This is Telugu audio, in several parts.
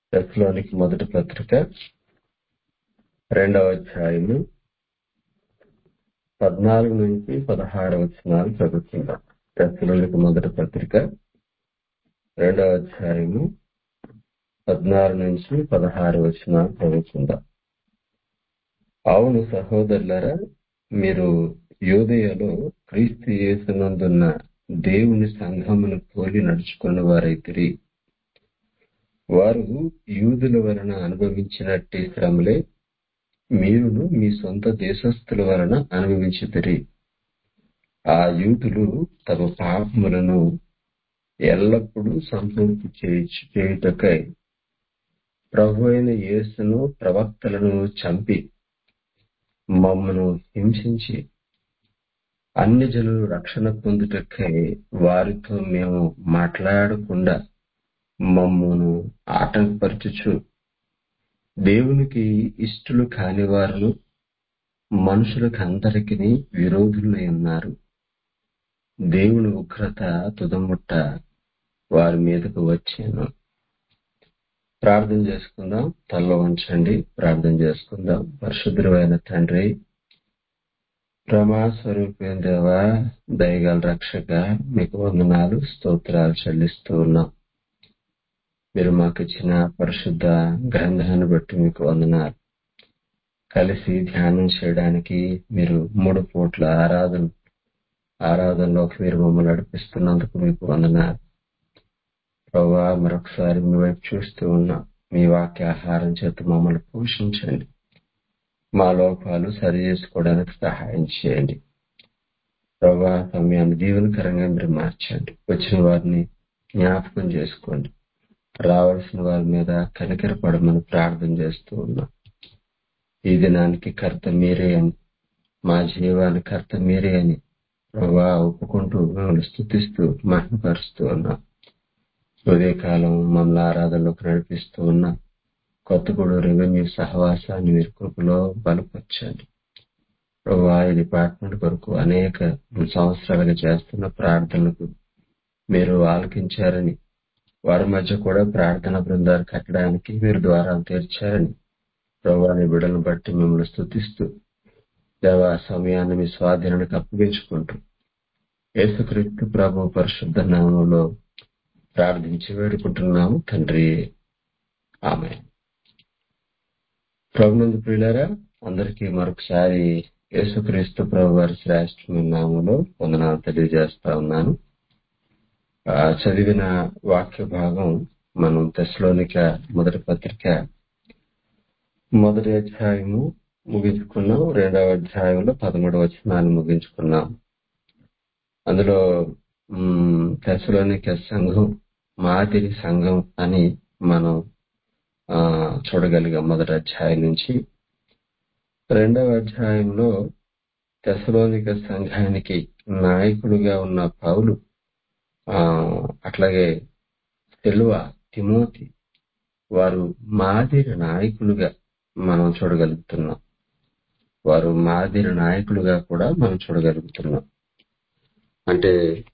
తెస్సలోనికి మొదటి పత్రిక రెండవ అధ్యాయము పద్నాలుగు నుంచి పదహారు వచనాలు చదువుకుందాం తెస్సలోనికి మొదటి పత్రిక రెండవ అధ్యాయము పద్నాలుగు నుంచి పదహారు వచనాలు చదువుకుందాం అవును సహోదరులారా మీరు యోదయలో క్రీస్తు యేసునందున్న దేవుని సంఘమును పోలి నడుచుకున్న వారైతిరి వారు యూదుల వలన అనుభవించినట్టి శ్రమలే మీరును మీ సొంత దేశస్థుల వలన అనుభవించితిరి ఆ యూదులు తమ పాపములను ఎల్లప్పుడూ సంపూర్తి చేయుచు చేయుటకై ప్రభు అయిన యేసును ప్రవక్తలను చంపి మమ్మను హింసించి అన్ని జనులు రక్షణ పొందుటకై వారితో మేము మాట్లాడకుండా మమ్మను ఆటంకపరచుచు దేవునికి ఇష్టలు కాని వారును మనుషులకు అందరికి విరోధులై ఉన్నారు దేవుని ఉగ్రత తుదముట్ట వారి మీదకు వచ్చాను ప్రార్థన చేసుకుందాం తల్ల ఉంచండి ప్రార్థన చేసుకుందాం పరిశుద్ధమైన తండ్రి ప్రమాస్వరూపేణ దేవా దయగల రక్షక మీకు వందనాలు స్తోత్రాలు చెల్లిస్తూ ఉన్నాం మీరు మాకు ఇచ్చిన పరిశుద్ధ గ్రంథాన్ని బట్టి మీకు వందనాలు కలిసి ధ్యానం చేయడానికి మీరు మూడు పూట్ల ఆరాధన ఆరాధనలోకి మీరు మమ్మల్ని నడిపిస్తున్నందుకు మీకు వందనాలు ప్రభా మరొకసారి మీ వైపు చూస్తూ ఉన్నాం మీ వాక్య ఆహారం చేత మమ్మల్ని పోషించండి మా లోపాలు సరి చేసుకోవడానికి సహాయం చేయండి ప్రభా సమయాన్ని దీవెనకరంగా మీరు మార్చండి వచ్చిన వారిని జ్ఞాపకం చేసుకోండి రావాల్సిన వారి మీద కనికరపడమని ప్రార్థన చేస్తూ ఉన్నాం ఈ దినానికి కర్త మీరే అని మా జీవానికి కర్త మీరే అని ప్రభా ఒప్పుకుంటూ మిమ్మల్ని స్థుతిస్తూ మహిమపరుస్తూ ఉన్నాం ఉదయకాలం మమ్మల్ని ఆరాధనలోకి నడిపిస్తూ ఉన్నాం కొత్తగూడు రెవెన్యూ సహవాసాన్ని మీరు కృపలో బలపరచండి ప్రభా ఈ డిపార్ట్మెంట్ కొరకు అనేక సంవత్సరాలుగా చేస్తున్న ప్రార్థనలకు మీరు ఆలకించారని వారి మధ్య కూడా ప్రార్థన బృందాలు కట్టడానికి మీరు ద్వారా తీర్చారని ప్రభాని బిడలను బట్టి మిమ్మల్ని స్థుతిస్తూ దేవా సమయాన్ని మీ స్వాధీనానికి అప్పగించుకుంటూ యేసుక్రీస్తు ప్రభు పరిశుద్ధ నామంలో ప్రార్థించి వేడుకుంటున్నాము తండ్రి ఆమె ప్రభునందు ప్రియులారా అందరికీ మరొకసారి యేసుక్రీస్తు ప్రభు వారి శ్రేష్టమైన నామంలో వందనాలు తెలియజేస్తా ఉన్నాను చదివిన వాక్య భాగం మనం తెస్లోనిక మొదటి పత్రిక మొదటి అధ్యాయము ముగించుకున్నాం రెండవ అధ్యాయంలో పదమూడవ వచనాలు ముగించుకున్నాం అందులో తెస్లోనిక సంఘం మాదిరి సంఘం అని మనం చూడగలిగాం మొదటి అధ్యాయం నుంచి రెండవ అధ్యాయంలో తెసలోనిక సంఘానికి నాయకుడుగా ఉన్న పౌలు అట్లాగే సెల్వ తిమోతి వారు మాదిరి నాయకులుగా మనం చూడగలుగుతున్నాం వారు మాదిరి నాయకులుగా కూడా మనం చూడగలుగుతున్నాం అంటే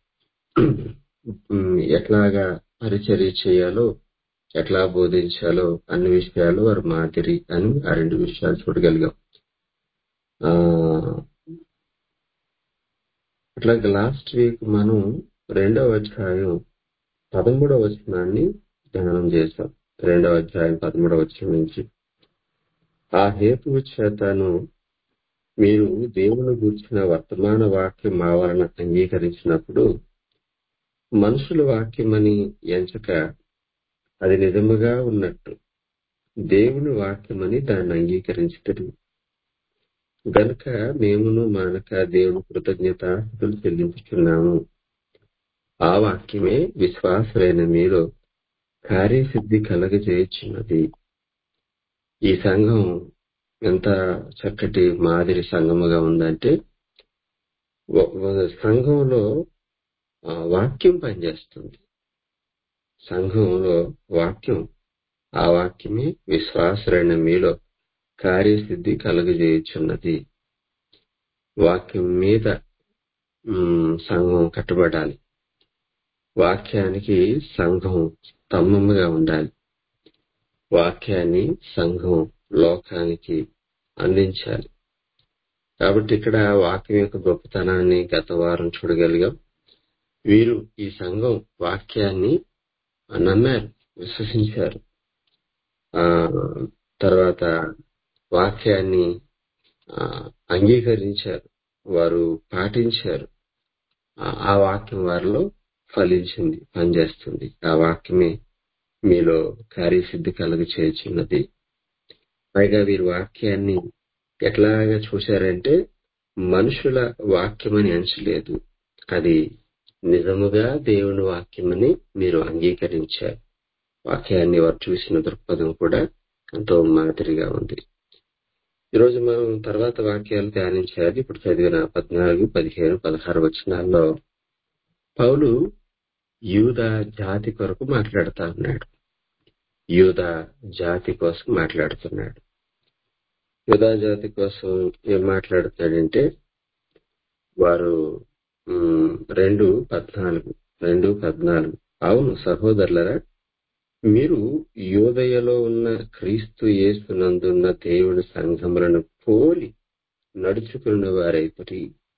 ఎట్లాగా పరిచర్య చేయాలో ఎట్లా బోధించాలో అన్ని విషయాలు వారు మాదిరి అని ఆ రెండు విషయాలు చూడగలిగాం అట్లాగే లాస్ట్ వీక్ మనం రెండవ అధ్యాయం పదమూడవ వచనాన్ని ధ్యానం చేశాం రెండవ అధ్యాయం పదమూడవ వచనం నుంచి ఆ హేతువు చేతను మీరు దేవుని గూర్చిన వర్తమాన వాక్యం మా వలన అంగీకరించినప్పుడు మనుషుల వాక్యమని ఎంచక అది నిజముగా ఉన్నట్టు దేవుని వాక్యమని దాన్ని అంగీకరించటం గనుక మేమును మానక దేవుని కృతజ్ఞతాస్తులు చెల్లించుతున్నాము ఆ వాక్యమే విశ్వాసులైన మీలో కార్యసిద్ధి కలగజేయుచున్నది ఈ సంఘం ఎంత చక్కటి మాదిరి సంఘముగా ఉందంటే సంఘంలో వాక్యం పనిచేస్తుంది సంఘంలో వాక్యం ఆ వాక్యమే విశ్వాసులైన మీలో కార్యసిద్ధి కలుగజేయుచున్నది వాక్యం మీద సంఘం కట్టుబడాలి వాక్యానికి సంఘం స్తంభముగా ఉండాలి వాక్యాన్ని సంఘం లోకానికి అందించాలి కాబట్టి ఇక్కడ వాక్యం యొక్క గొప్పతనాన్ని గత వారం చూడగలిగాం వీరు ఈ సంఘం వాక్యాన్ని నమ్మారు విశ్వసించారు ఆ తర్వాత వాక్యాన్ని ఆ, అంగీకరించారు వారు పాటించారు ఆ ఆ వాక్యం వారిలో ఫలించింది పనిచేస్తుంది ఆ వాక్యమే మీలో కార్యసిద్ధి కలుగ చేయుచున్నది పైగా వీరు వాక్యాన్ని ఎట్లాగా చూశారంటే మనుషుల వాక్యమని ఎంచలేదు అది నిజముగా దేవుని వాక్యమని మీరు అంగీకరించారు వాక్యాన్ని వారు చూసిన దృక్పథం కూడా ఎంతో మాదిరిగా ఉంది ఈరోజు మనం తర్వాత వాక్యాలు ధ్యానించాలి ఇప్పుడు చదివిన పద్నాలుగు పదిహేను పదహారు వచనాల్లో పౌలు యూద జాతి కొరకు మాట్లాడుతా ఉన్నాడు యూద జాతి కోసం మాట్లాడుతున్నాడు యూదా జాతి కోసం ఏం మాట్లాడుతాడంటే వారు ఉమ్, రెండు పద్నాలుగు రెండు పద్నాలుగు అవును సహోదరులరా మీరు యోదయలో ఉన్న క్రీస్తు యేసునందున్న దేవుని సంఘములను పోలి నడుచుకున్న వారైపటి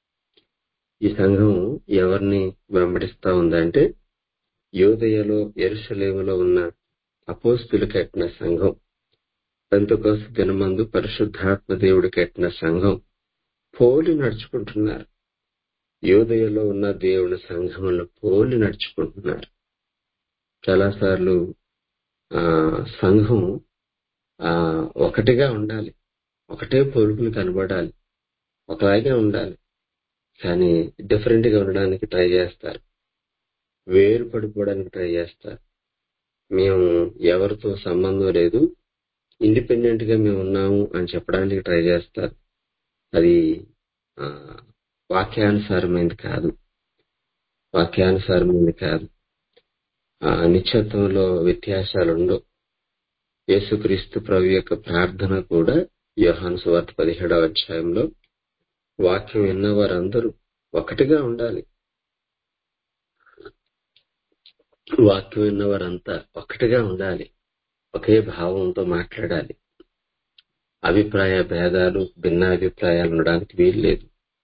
ఈ సంఘం ఎవరిని వెంబడిస్తా ఉందంటే యోదయలో ఎరుసలేములో ఉన్న అపోస్తులు కట్టిన సంఘం పెంతకోస దినమందు పరిశుద్ధాత్మ దేవుడు కట్టిన సంఘం పోలి నడుచుకుంటున్నారు యోదయలో ఉన్న దేవుని సంఘములను పోలి నడుచుకుంటున్నారు చాలాసార్లు ఆ సంఘం ఆ ఒకటిగా ఉండాలి ఒకటే పోలుకులు కనబడాలి ఒకలాగే ఉండాలి కానీ డిఫరెంట్ గా ఉండడానికి ట్రై చేస్తారు వేరు పడిపోవడానికి ట్రై చేస్తారు మేము ఎవరితో సంబంధం లేదు ఇండిపెండెంట్ గా మేము ఉన్నాము అని చెప్పడానికి ట్రై చేస్తారు అది ఆ, వాక్యానుసారమైనది కాదు వాక్యానుసారమైనది కాదు ఆ నిత్యత్వంలో వ్యత్యాసాలు ఉండవు యేసుక్రీస్తు ప్రభు యొక్క ప్రార్థన కూడా యోహాను సువార్త పదిహేడవ అధ్యాయంలో వాక్యం విన్న వారందరూ ఒకటిగా ఉండాలి వాక్యం విన్న వారంతా ఒకటిగా ఉండాలి ఒకే భావంతో మాట్లాడాలి అభిప్రాయ భేదాలు భిన్నాభిప్రాయాలు ఉండడానికి వీలు లేదు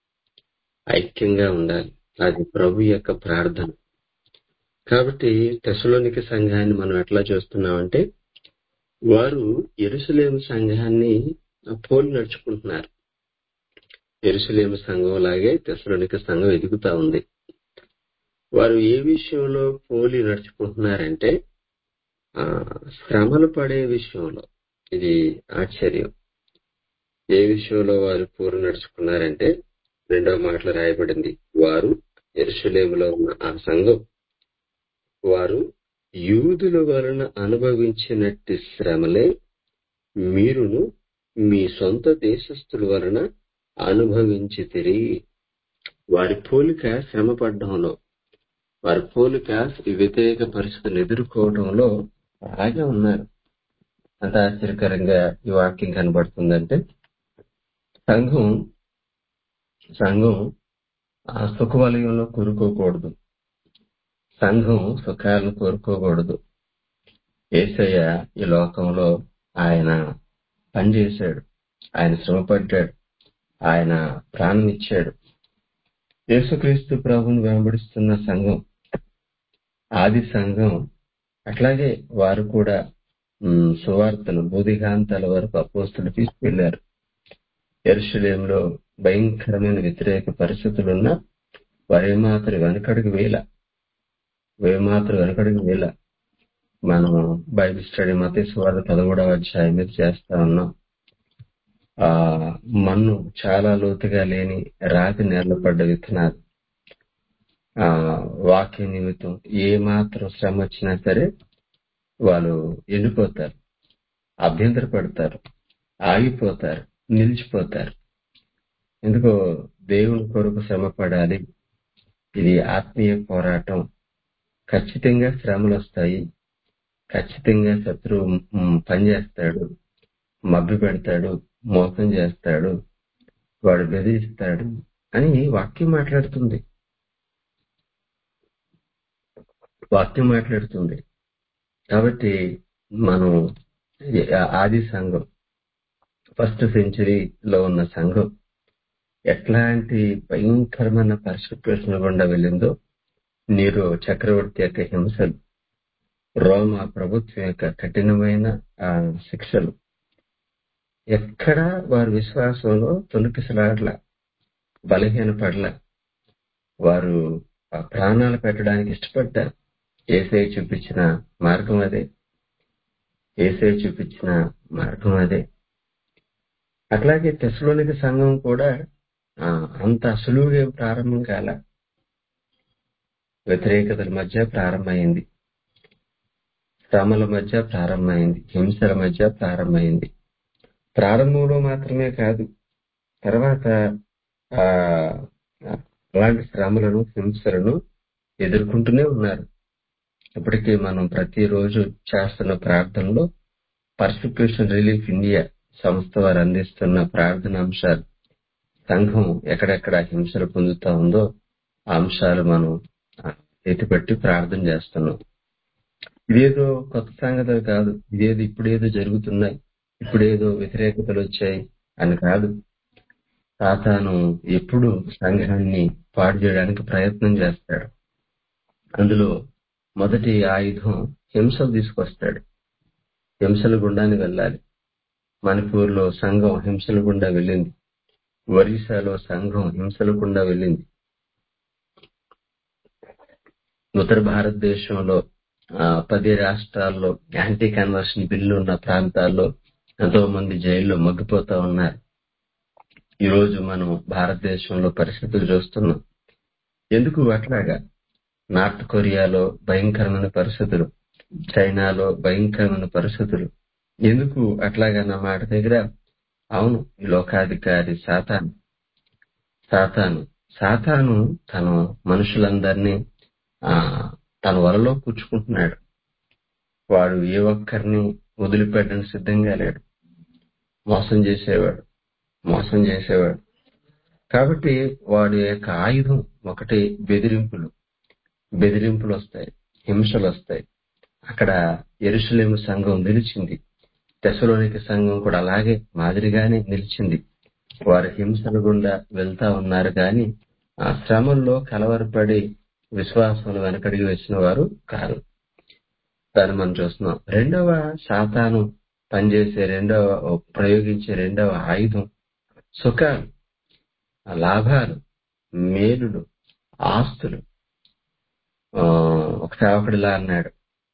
ఐక్యంగా ఉండాలి అది ప్రభు యొక్క ప్రార్థన కాబట్టి తెసలోనికి సంఘాన్ని మనం ఎట్లా చూస్తున్నామంటే వారు ఎరుసలేము సంఘాన్ని పోలి నడుచుకుంటున్నారు ఎరుసలేము సంఘం లాగే తెసలోనిక సంఘం ఎదుగుతా ఉంది వారు ఏ విషయంలో పోలి నడుచుకుంటున్నారంటే ఆ శ్రమలు పడే విషయంలో ఇది ఆశ్చర్యం ఏ విషయంలో వారు పోరు నడుచుకున్నారంటే రెండవ మాటలు రాయబడింది వారు ఎరుసలేములో ఉన్న ఆ సంఘం వారు యూదుల వలన అనుభవించినట్టి శ్రమలే మీరును మీ సొంత దేశస్థుల వలన అనుభవించి తిరిగి వారి పోలిక శ్రమ పడ్డంలో వారి పోలిక వ్యతిరేక పరిస్థితిని ఎదుర్కోవడంలో అలాగే ఉన్నారు అంత ఆశ్చర్యకరంగా ఈ వాక్యం కనబడుతుందంటే సంఘం సంఘం ఆ సుఖవలయంలో కూరుకోకూడదు సంఘం సుఖాలను కోరుకోకూడదు ఏసయ్య ఈ లోకంలో ఆయన పనిచేశాడు ఆయన శ్రమపడ్డాడు ఆయన ప్రాణం ఇచ్చాడు యేసుక్రీస్తు ప్రభుని వెంబడిస్తున్న సంఘం ఆది సంఘం అట్లాగే వారు కూడా ఉమ్, సువార్తను బోధిగాంతాల వరకు అపోస్తులు తీసుకెళ్లారు ఎరుషలేంలో భయంకరమైన వ్యతిరేక పరిస్థితులున్నా వారు ఏమాత్రం వెనకడుగు వేల ఏమాత్రం వెనకడుగు వేల మనం బైబిల్ స్టడీ మత సువార్త పదమూడవ అధ్యాయం మీద చేస్తా ఉన్నాం ఆ మన్ను చాలా లోతుగా లేని రాతి నేల పడ్డ విత్తనాలు ఆ వాక్య నిమిత్తం ఏ మాత్రం శ్రమ వచ్చినా సరే వాళ్ళు ఎండిపోతారు అభ్యంతర పడతారు ఆగిపోతారు నిలిచిపోతారు ఎందుకో దేవుని కొరకు శ్రమ పడాలి ఇది ఆత్మీయ పోరాటం ఖచ్చితంగా శ్రమలు వస్తాయి ఖచ్చితంగా శత్రువు మ్, పనిచేస్తాడు మభ్య పెడతాడు మోసం చేస్తాడు వాడు బెదిరిస్తాడు అని వాక్యం మాట్లాడుతుంది వాక్యం మాట్లాడుతుంది కాబట్టి మనం ఆది సంఘం ఫస్ట్ సెంచరీలో ఉన్న సంఘం ఎట్లాంటి భయంకరమైన పరిస్థితుల గుండా వెళ్ళిందో నీరు చక్రవర్తి యొక్క హింసలు రోమ ప్రభుత్వం యొక్క కఠినమైన ఆ, శిక్షలు ఎక్కడ వారి విశ్వాసంలో తొలికిసలాడల బలహీనపడల వారు ఆ ప్రాణాలు పెట్టడానికి ఇష్టపడ్డారు ఏసై చూపించిన మార్గం అదే ఏసై చూపించిన మార్గం అదే అట్లాగే తెశలోనికి సంఘం కూడా ఆ, అంత సులువుగా ఏం ప్రారంభం కాల వ్యతిరేకతల మధ్య ప్రారంభమైంది శ్రమల మధ్య ప్రారంభమైంది హింసల మధ్య ప్రారంభమైంది ప్రారంభంలో మాత్రమే కాదు తర్వాత ఆ అలాంటి శ్రమలను హింసలను ఎదుర్కొంటూనే ఉన్నారు ఇప్పటికీ మనం ప్రతిరోజు చేస్తున్న ప్రార్థనలో పర్సిక్యూషన్ రిలీఫ్ ఇండియా సంస్థ వారు అందిస్తున్న ప్రార్థన అంశాలు సంఘం ఎక్కడెక్కడ హింసలు పొందుతా ఉందో ఆ అంశాలు మనం ఆ, ఎత్తిపెట్టి ప్రార్థన చేస్తున్నాం ఇదేదో కొత్త సంగతులు కాదు ఇదేదో ఇప్పుడేదో జరుగుతున్నాయి ఇప్పుడేదో వ్యతిరేకతలు వచ్చాయి అని కాదు సాతాను ఎప్పుడు సంఘాన్ని పాడు చేయడానికి ప్రయత్నం చేస్తాడు అందులో మొదటి ఆయుధం హింసలు తీసుకొస్తాడు హింసల గుండాన్ని వెళ్ళాలి మణిపూర్లో సంఘం హింసల గుండా వెళ్ళింది ఒరిస్సాలో సంఘం హింసల గుండా వెళ్ళింది ఉత్తర భారతదేశంలో ఆ, పది రాష్ట్రాల్లో యాంటీ కన్వర్షన్ బిల్లు ఉన్న ప్రాంతాల్లో ఎంతో మంది జైల్లో మగ్గిపోతా ఉన్నారు ఈ రోజు మనం భారతదేశంలో పరిస్థితులు చూస్తున్నాం ఎందుకు అట్లాగా నార్త్ కొరియాలో భయంకరమైన పరిస్థితులు చైనాలో భయంకరమైన పరిస్థితులు ఎందుకు అట్లాగా నా మాట దగ్గర అవును ఈ లోకాధికారి సాతాను సాతాను సాతాను తను మనుషులందరినీ ఆ తన వలలో కూర్చుకుంటున్నాడు వాడు ఏ ఒక్కరిని వదిలిపెట్టడానికి సిద్ధంగా లేడు మోసం చేసేవాడు మోసం చేసేవాడు కాబట్టి వాడి యొక్క ఆయుధం ఒకటి బెదిరింపులు బెదిరింపులు వస్తాయి హింసలు వస్తాయి అక్కడ ఎరుసలేము సంఘం నిలిచింది తెసలోనికి సంఘం కూడా అలాగే మాదిరిగానే నిలిచింది వారు హింసల గుండా వెళ్తా ఉన్నారు కానీ ఆ శ్రమంలో కలవరపడి విశ్వాసంలో వెనకడిగి వచ్చిన వారు కారు దాన్ని మనం చూస్తున్నాం రెండవ సాతాను పనిచేసే రెండవ ప్రయోగించే రెండవ ఆయుధం సుఖాలు లాభాలు మేలులు ఆస్తులు ఆ, ఒక సేవకుడిలా అన్నాడు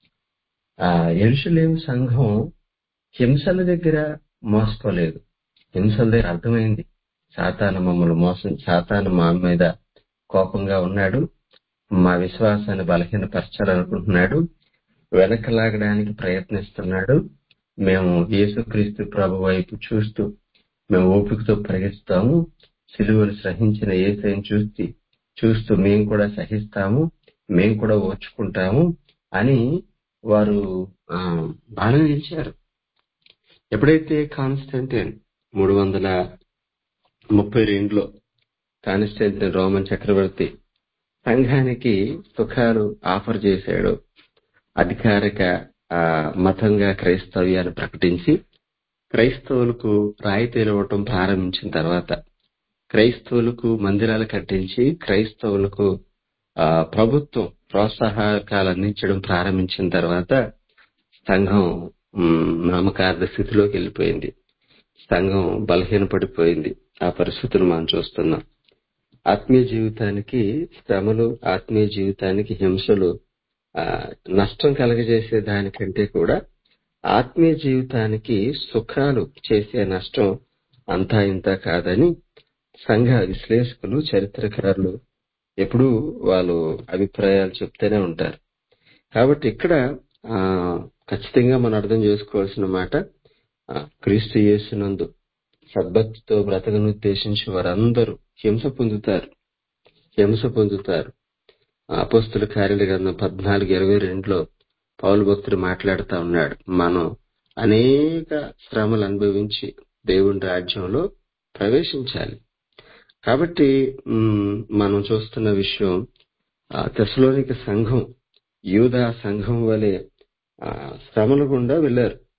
ఆ ఎరుషులేం సంఘం హింసల దగ్గర మోసపోలేదు హింసల దగ్గర అర్థమైంది సాతాను మమ్మల్ని మోసం సాతాను మా మీద కోపంగా ఉన్నాడు మా విశ్వాసాన్ని బలహీనపరచాలనుకుంటున్నాడు వెనకలాగడానికి ప్రయత్నిస్తున్నాడు మేము యేసుక్రీస్తు ప్రభు వైపు చూస్తూ మేము ఓపికతో పరిగెత్తుతాము సిలువలు సహించిన ఏసైని చూసి చూస్తూ మేము కూడా సహిస్తాము మేము కూడా ఓర్చుకుంటాము అని వారు ఆ, బాణం నిలిచారు ఎప్పుడైతే కాన్స్టంటైన్ మూడు వందల ముప్పై రెండులో కాన్స్టంటైన్ రోమన్ చక్రవర్తి సంఘానికి సుఖాలు ఆఫర్ చేశాడు అధికారిక ఆ, మతంగా క్రైస్తవ్యాన్ని ప్రకటించి క్రైస్తవులకు రాయితీలు ఇవ్వటం ప్రారంభించిన తర్వాత క్రైస్తవులకు మందిరాలు కట్టించి క్రైస్తవులకు ఆ, ప్రభుత్వం ప్రోత్సాహకాలు అందించడం ప్రారంభించిన తర్వాత సంఘం మ్, నామకార్థ స్థితిలోకి వెళ్ళిపోయింది సంఘం బలహీనపడిపోయింది ఆ పరిస్థితులు మనం చూస్తున్నాం ఆత్మీయ జీవితానికి శ్రమలు ఆత్మీయ జీవితానికి హింసలు ఆ, నష్టం కలగజేసే దానికంటే కూడా ఆత్మీయ జీవితానికి సుఖాలు చేసే నష్టం అంతా ఇంత కాదని సంఘ విశ్లేషకులు చరిత్రకారులు ఎప్పుడూ వాళ్ళు అభిప్రాయాలు చెప్తూనే ఉంటారు కాబట్టి ఇక్కడ ఆ, ఖచ్చితంగా మనం అర్థం చేసుకోవాల్సిన మాట ఆ, క్రీస్తు యేసునందు సద్భక్తితో బ్రతకను ఉద్దేశించి వారందరూ హింస పొందుతారు హింస పొందుతారు అపోస్తుల కార్యాల గ్రంథం పద్నాలుగు ఇరవై రెండులో పౌలు భక్తుడు మాట్లాడుతా ఉన్నాడు మనం అనేక శ్రమలు అనుభవించి దేవుని రాజ్యంలో ప్రవేశించాలి కాబట్టి మ్, మనం చూస్తున్న విషయం ఆ, తెసలోనిక సంఘం యూదా సంఘం వలె ఆ, శ్రమల గుండా వెళ్లారు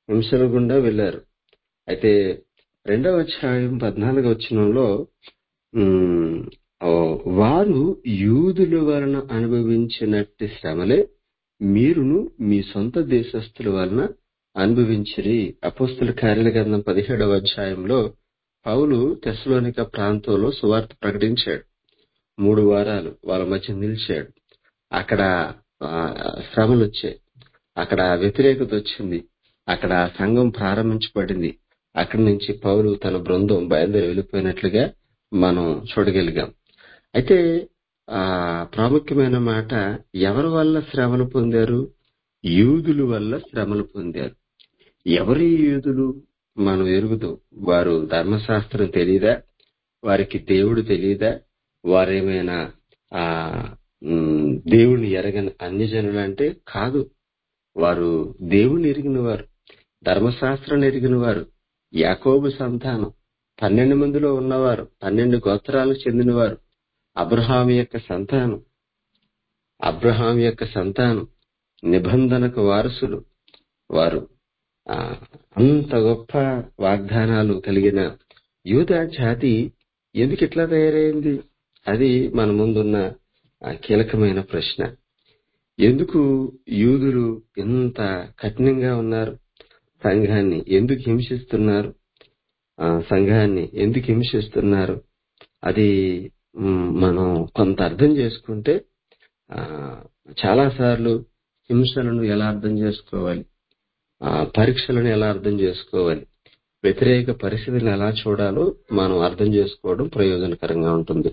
హింసల గుండా వెళ్లారు అయితే రెండవ అధ్యాయం పద్నాలుగవ వచనంలో ఉమ్, ఓ, వారు యూదుల వలన అనుభవించినట్టి శ్రమలే మీరును మీ సొంత దేశస్థుల వలన అనుభవించిరి అపోస్తుల కార్యాల గ్రంథం పదిహేడవ అధ్యాయంలో పౌలు తెస్సలోనిక ప్రాంతంలో సువార్త ప్రకటించాడు మూడు వారాలు వాళ్ళ మధ్య నిలిచాడు అక్కడ ఆ, శ్రమలు వచ్చాయి అక్కడ వ్యతిరేకత వచ్చింది అక్కడ సంఘం ప్రారంభించబడింది అక్కడి నుంచి పౌలు తన బృందం బయలుదేరి వెళ్ళిపోయినట్లుగా మనం చూడగలిగాం అయితే ఆ ప్రాముఖ్యమైన మాట ఎవరి వల్ల శ్రమలు పొందారు యూదుల వల్ల శ్రమలు పొందారు ఎవరి యూదులు మనం ఎరుగుతాం వారు ధర్మశాస్త్రం తెలియదా వారికి దేవుడు తెలియదా వారేమైనా ఆ ఉమ్, దేవుణ్ణి ఎరగని అన్యజనులు అంటే కాదు వారు దేవుని ఎరిగిన వారు ధర్మశాస్త్రం ఎరిగిన వారు యాకోబు సంతానం పన్నెండు మందిలో ఉన్నవారు పన్నెండు గోత్రాలకు చెందినవారు అబ్రహాం యొక్క సంతానం అబ్రహాం యొక్క సంతానం నిబంధనకు వారసులు వారు ఆ, అంత గొప్ప వాగ్దానాలు కలిగిన యూదా జాతి ఎందుకు ఇట్లా తయారైంది అది మన ముందున్న ఆ, కీలకమైన ప్రశ్న ఎందుకు యూదులు ఇంత కఠినంగా ఉన్నారు సంఘాన్ని ఎందుకు హింసిస్తున్నారు ఆ, సంఘాన్ని ఎందుకు హింసిస్తున్నారు అది మ్, మనం కొంత అర్థం చేసుకుంటే ఆ, చాలా సార్లు హింసలను ఎలా అర్థం చేసుకోవాలి ఆ, పరీక్షలను ఎలా అర్థం చేసుకోవాలి వ్యతిరేక పరిస్థితిని ఎలా చూడాలో మనం అర్థం చేసుకోవడం ప్రయోజనకరంగా ఉంటుంది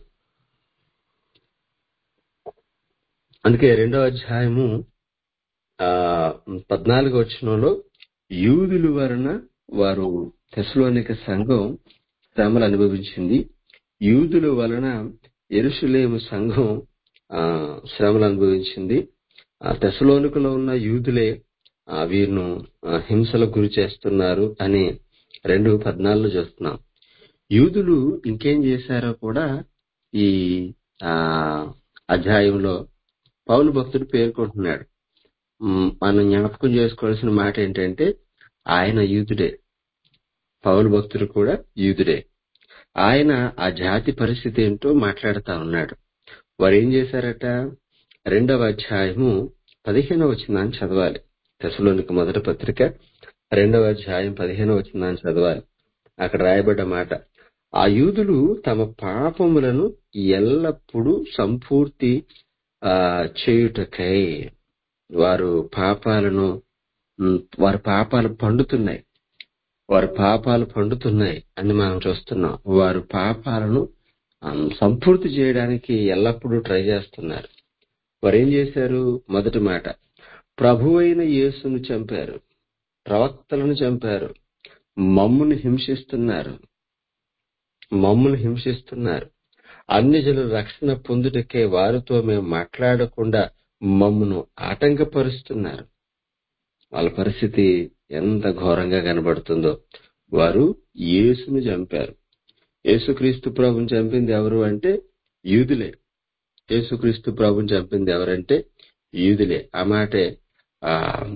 అందుకే రెండో అధ్యాయము ఆ పద్నాలుగో వచనంలో యూదుల వలన వారు తెసలోనిక సంఘం శ్రమలు అనుభవించింది యూదుల వలన ఎరుషులేము సంఘం ఆ, శ్రమలు అనుభవించింది ఆ తెసలోనికలో ఉన్న యూదులే ఆ, వీరిను ఆ, హింసలకు గురి చేస్తున్నారు అని రెండు పద్నాలుగులో చూస్తున్నాం యూదులు ఇంకేం చేశారో కూడా ఈ ఆ అధ్యాయంలో పౌలు భక్తుడు పేర్కొంటున్నాడు మ్, మనం జ్ఞాపకం చేసుకోవాల్సిన మాట ఏంటంటే ఆయన యూదుడే పౌలు భక్తుడు కూడా యూదుడే ఆయన ఆ జాతి పరిస్థితి ఏంటో మాట్లాడుతా ఉన్నాడు వారు ఏం చేశారట రెండవ అధ్యాయము పదిహేనవ వచనాన్ని చదవాలి తెసలోనికి మొదటి పత్రిక రెండవ అధ్యాయం పదిహేనవ వచనాన్ని చదవాలి అక్కడ రాయబడ్డ మాట ఆ యూదులు తమ పాపములను ఎల్లప్పుడూ సంపూర్తి ఆ, చేయుటకై వారు పాపాలను ఉమ్, వారి పాపాలు పండుతున్నాయి వారి పాపాలు పండుతున్నాయి అని మనం చూస్తున్నాం వారు పాపాలను ఉమ్, సంపూర్తి చేయడానికి ఎల్లప్పుడూ ట్రై చేస్తున్నారు వారు ఏం చేశారు మొదటి మాట ప్రభువైన యేసును చంపారు ప్రవక్తలను చంపారు మమ్మును హింసిస్తున్నారు మమ్మును హింసిస్తున్నారు అన్ని జనులు రక్షణ పొందుటకే వారితో మేము మాట్లాడకుండా మమ్మును ఆటంకపరుస్తున్నారు వాళ్ళ పరిస్థితి ఎంత ఘోరంగా కనబడుతుందో వారు యేసును చంపారు యేసుక్రీస్తు ప్రభుని చంపింది ఎవరు అంటే యూదులే యేసుక్రీస్తు ప్రభుని చంపింది ఎవరంటే యూదులే ఆ మాటే ఆ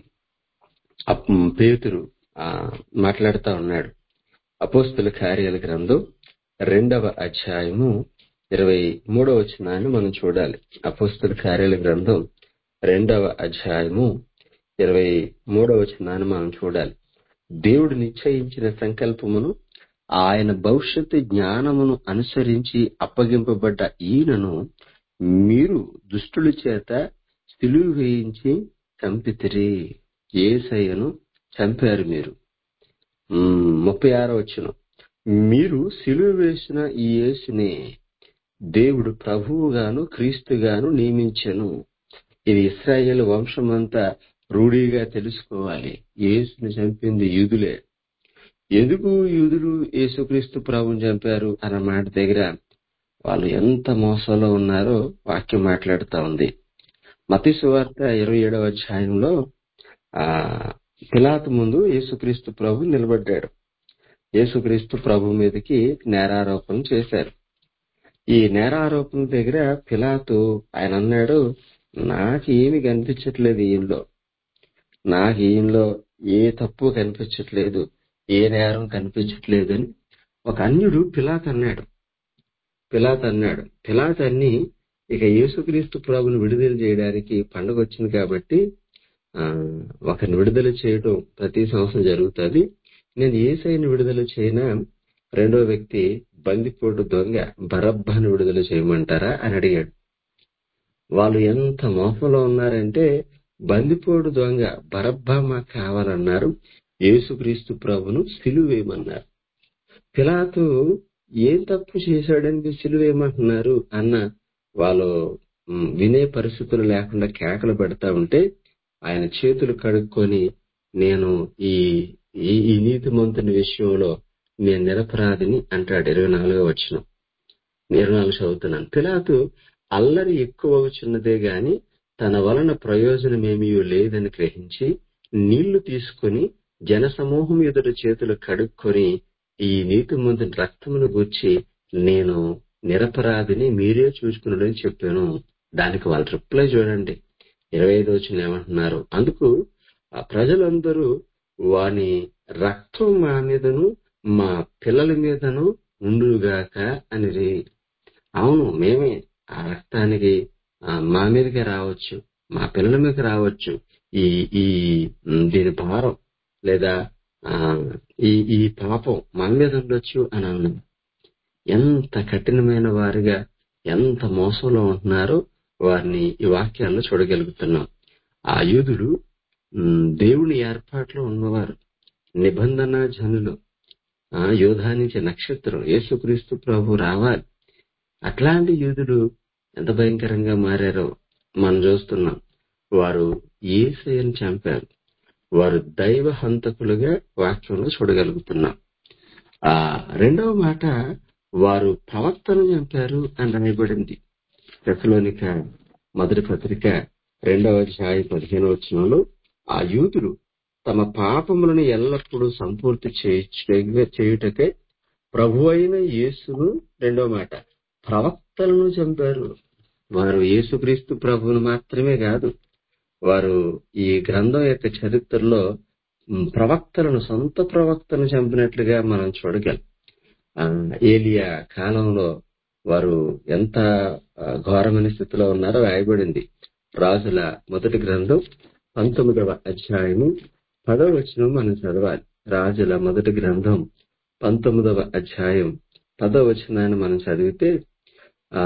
అప్- పేతురు ఆ, మాట్లాడుతా ఉన్నాడు అపోస్తుల కార్యాల గ్రంథం రెండవ అధ్యాయము ఇరవై మూడవ వచనాన్ని మనం చూడాలి అపోస్తుల కార్యాల గ్రంథం రెండవ అధ్యాయము ఇరవై మూడవ వచనాన్ని మనం చూడాలి దేవుడు నిశ్చయించిన సంకల్పమును ఆయన భవిష్యత్తు జ్ఞానమును అనుసరించి అప్పగింపబడ్డ ఈయనను మీరు దుష్టుల చేత సిలువ వేయించి చంపితిరి ఏసయ్యను చంపారు మీరు ఉమ్, ముప్పై ఆరో వచ్చిన మీరు సిలువ వేసిన ఈ యేసుని దేవుడు ప్రభువుగాను క్రీస్తుగాను నియమించెను ఇది ఇస్రాయేల్ వంశమంతా రూఢిగా తెలుసుకోవాలి యేసుని చంపింది యూదులే ఎందుకు యూదులు యేసుక్రీస్తు ప్రభుని చంపారు అన్న మాట దగ్గర వాళ్ళు ఎంత మోసంలో ఉన్నారో వాక్యం మాట్లాడుతా ఉంది మతి సువార్త ఇరవై ఏడవ అధ్యాయంలో ఆ పిలాతు ముందు యేసుక్రీస్తు ప్రభు నిలబడ్డాడు యేసుక్రీస్తు ప్రభు మీదకి నేరారోపణ చేశారు ఈ నేరారోపణ దగ్గర పిలాతు ఆయన అన్నాడు నాకు ఏమి కనిపించట్లేదు ఈయనలో నాకు ఈయనలో ఏ తప్పు కనిపించట్లేదు ఏ నేరం కనిపించట్లేదు అని ఒక అన్యుడు పిలాత్ అన్నాడు పిలాత్ అన్నాడు పిలాత్ అన్ని ఇక యేసుక్రీస్తు ప్రభుని విడుదల చేయడానికి పండుగ వచ్చింది కాబట్టి ఆ ఒకరిని విడుదల చేయడం ప్రతి సంవత్సరం జరుగుతుంది నేను ఏసైని విడుదల చేయనా రెండో వ్యక్తి బందిపోటు దొంగ బరబ్బాని విడుదల చేయమంటారా అని అడిగాడు వాళ్ళు ఎంత మోసంలో ఉన్నారంటే బందిపోటు దొంగ బరబ్బా మాకు కావాలన్నారు యేసుక్రీస్తు ప్రభును సిలువేయమన్నారు పిలాతు ఏం తప్పు చేశాడని సిలువేయమంటున్నారు అన్న వాళ్ళు మ్, వినే పరిస్థితులు లేకుండా కేకలు పెడతా ఉంటే ఆయన చేతులు కడుక్కొని నేను ఈ ఈ ఈ నీతిమంతుని విషయంలో నేను నిరపరాధిని అంటాడు ఇరవై నాలుగో వచ్చిన ఇరవై నాలుగు చదువుతున్నాను పిలాతు అల్లరి ఎక్కువ అవుచున్నదే గాని తన వలన ప్రయోజనమేమీ లేదని గ్రహించి నీళ్లు తీసుకొని జనసమూహం ఎదుట చేతులు కడుక్కొని ఈ నీతిమంతుని రక్తమును గూర్చి నేను నిరపరాధిని మీరే చూసుకున్నాడని చెప్పాను దానికి వాళ్ళ రిప్లై చూడండి ఇరవై ఐదు వచ్చిన ఏమంటున్నారు అందుకు ఆ ప్రజలందరూ వాని రక్తం మా మీదను మా పిల్లల మీదను ఉండుగాక అని అవును మేమే ఆ రక్తానికి ఆ, మా మీదకే రావచ్చు మా పిల్లల మీదకి రావచ్చు ఈ ఈ ఉమ్, దీని భారం లేదా ఆ, ఈ ఈ పాపం మన మీద ఉండొచ్చు అని అన్నాం ఎంత కఠినమైన వారిగా ఎంత మోసంలో ఉంటున్నారో వారిని ఈ వాక్యాల్లో చూడగలుగుతున్నాం ఆ యూదులు ఉమ్, దేవుని ఏర్పాట్లో ఉన్నవారు నిబంధన జనులు ఆ యోధా నుంచి నక్షత్రం యేసుక్రీస్తు ప్రభు రావాలి అట్లాంటి యూదులు ఎంత భయంకరంగా మారారో మనం చూస్తున్నాం వారు ఏసయ్యను చంపారు వారు దైవ హంతకులుగా వాక్యంలో చూడగలుగుతున్నాం ఆ రెండవ మాట వారు ప్రవక్తను చంపారు అని రాయబడింది తెసలోనిక మొదటి పత్రిక రెండవ అధ్యాయం పదిహేను వచనంలో ఆ యూదులు తమ పాపములను ఎల్లప్పుడూ సంపూర్తి చేయుట- చేయుటకై ప్రభు అయిన యేసును రెండో మాట ప్రవక్తలను చంపారు వారు యేసుక్రీస్తు ప్రభువును మాత్రమే కాదు వారు ఈ గ్రంథం యొక్క చరిత్రలో మ్, ప్రవక్తలను సొంత ప్రవక్తను చంపినట్లుగా మనం చూడగలం ఆ, ఏలియా కాలంలో వారు ఎంత ఆ, ఘోరమైన స్థితిలో ఉన్నారో రాయబడింది రాజుల మొదటి గ్రంథం పంతొమ్మిదవ అధ్యాయము పదవ వచనం మనం చదవాలి రాజుల మొదటి గ్రంథం పంతొమ్మిదవ అధ్యాయం పదవ వచనాన్ని మనం చదివితే ఆ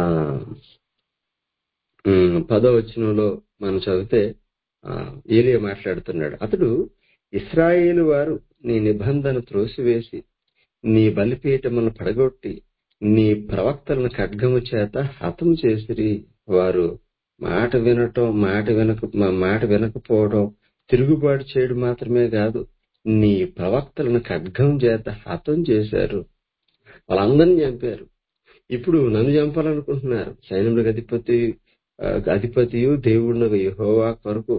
ఉమ్, పదో వచనంలో మనం చదివితే ఆ, ఏలియా మాట్లాడుతున్నాడు అతడు ఇస్రాయేలు వారు నీ నిబంధన త్రోసివేసి నీ బలిపీఠములను పడగొట్టి నీ ప్రవక్తలను ఖడ్గము చేత హతం చేసిరి వారు మాట వినటం మాట వినక మా- మాట వినకపోవడం తిరుగుబాటు చేయడం మాత్రమే కాదు నీ ప్రవక్తలను ఖడ్గం చేత హతం చేశారు వాళ్ళందరినీ చంపారు ఇప్పుడు నన్ను చంపాలనుకుంటున్నారు సైన్యములకు అధిపతి ఆ, అధిపతియు దేవుడు యెహోవా కొరకు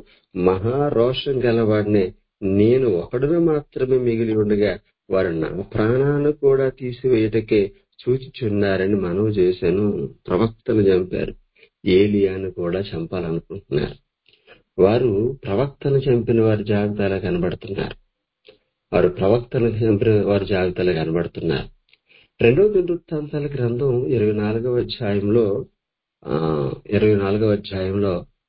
మహారోషం గలవాడినే నేను ఒకడును మాత్రమే మిగిలి ఉండగా వారు నా ప్రాణాన్ని కూడా తీసివేయటకే సూచిచున్నారని మనవి చేశాను ప్రవక్తను చంపారు ఏలియాను కూడా చంపాలనుకుంటున్నారు వారు ప్రవక్తను చంపిన వారి జాబితాలో కనబడుతున్నారు వారు ప్రవక్తను చంపిన వారి జాబితాలో కనబడుతున్నారు రెండవ దినవృత్తాంతాల గ్రంథం ఇరవై నాలుగవ అధ్యాయంలో ఆ ఇరవై నాలుగవ అధ్యాయంలో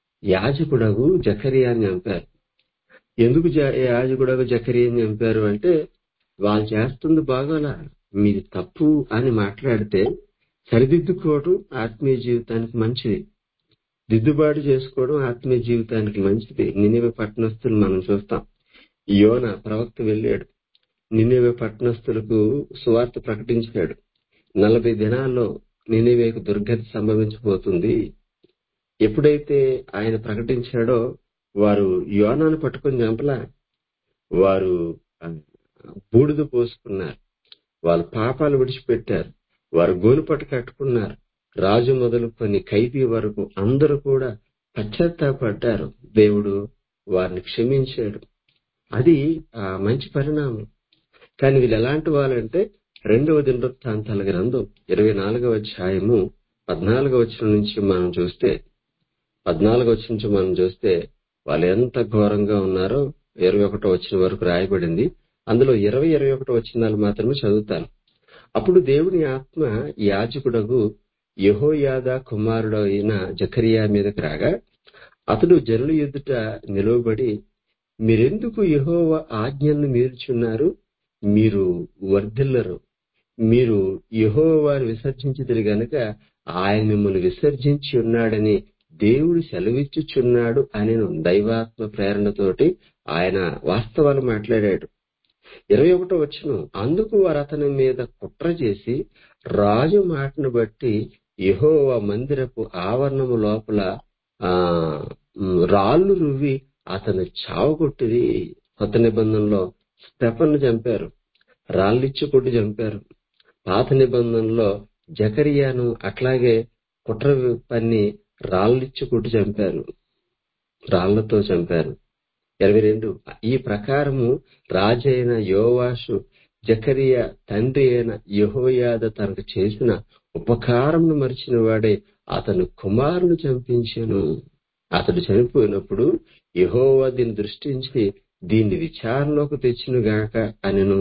యాజకుడగు జకరియాని చంపారు ఎందుకు జ- యాజకుడగు జకరియాని చంపారు అంటే వాళ్ళు చేస్తుంది బాగోలా మీది తప్పు అని మాట్లాడితే సరిదిద్దుకోవడం ఆత్మీయ జీవితానికి మంచిది దిద్దుబాటు చేసుకోవడం ఆత్మీయ జీవితానికి మంచిది నినివే పట్టణస్తులు మనం చూస్తాం యోన ప్రవక్త వెళ్ళాడు నినివే పట్టణస్తులకు సువార్త ప్రకటించాడు నలభై దినాల్లో నినివేకు దుర్గతి సంభవించబోతుంది ఎప్పుడైతే ఆయన ప్రకటించాడో వారు యోనాను పట్టుకొని చంపలా వారు ఆ, బూడిద పోసుకున్నారు వాళ్ళ పాపాలు విడిచిపెట్టారు వారు గోనుపట్టు కట్టుకున్నారు రాజు మొదలుకొని ఖైదీ వరకు అందరూ కూడా పశ్చాత్తాపడ్డారు దేవుడు వారిని క్షమించాడు అది ఆ మంచి పరిణామం కానీ వీళ్ళు ఎలాంటి వాళ్ళంటే రెండవ దినవృత్తాంతాల గ్రంథం ఇరవై నాలుగవ అధ్యాయము పద్నాలుగవ వచనం నుంచి మనం చూస్తే పద్నాలుగవ వచనం నుంచి మనం చూస్తే వాళ్ళు ఎంత ఘోరంగా ఉన్నారో ఇరవై ఒకటో వచ్చిన వరకు రాయబడింది అందులో ఇరవై ఇరవై ఒకటో వచ్చినాలు మాత్రమే చదువుతాను అప్పుడు దేవుని ఆత్మ యాజకుడగు యహోయాద కుమారుడు అయిన జకరియా మీదకి రాగా అతడు జనుల ఎదుట నిలువబడి మీరెందుకు యహోవ ఆజ్ఞలను మీరుచున్నారు మీరు వర్ధిల్లరు మీరు యహోవాని విసర్జించిదిరి గనుక ఆయన మిమ్మల్ని విసర్జించి ఉన్నాడని దేవుడు సెలవిచ్చుచున్నాడు అని దైవాత్మ ప్రేరణతోటి ఆయన వాస్తవాలు మాట్లాడాడు ఇరవై ఒకటో వచ్చిన అందుకు వారు అతని మీద కుట్ర చేసి రాజు మాటను బట్టి యహోవా మందిరపు ఆవరణము లోపల ఆ ఉమ్, రాళ్లు రువ్వి అతను చావగొట్టిది కొత్త నిబంధనలో స్టెఫన్ చంపారు రాళ్ళిచ్చి కొట్టి చంపారు పాత నిబంధనలో జకరియాను అట్లాగే కుట్ర పన్ని రాళ్ళిచ్చి కొట్టి చంపారు రాళ్లతో చంపారు ఇరవై రెండు ఈ ప్రకారము రాజైన యోవాషు జకరియా తండ్రి అయిన యహోయాద తనకు చేసిన ఉపకారమును మరిచిన వాడే అతను కుమారుని చంపించెను అతడు చనిపోయినప్పుడు యహోవా దీన్ని దృష్టించి దీన్ని విచారణలోకి తెచ్చును గాక అనెను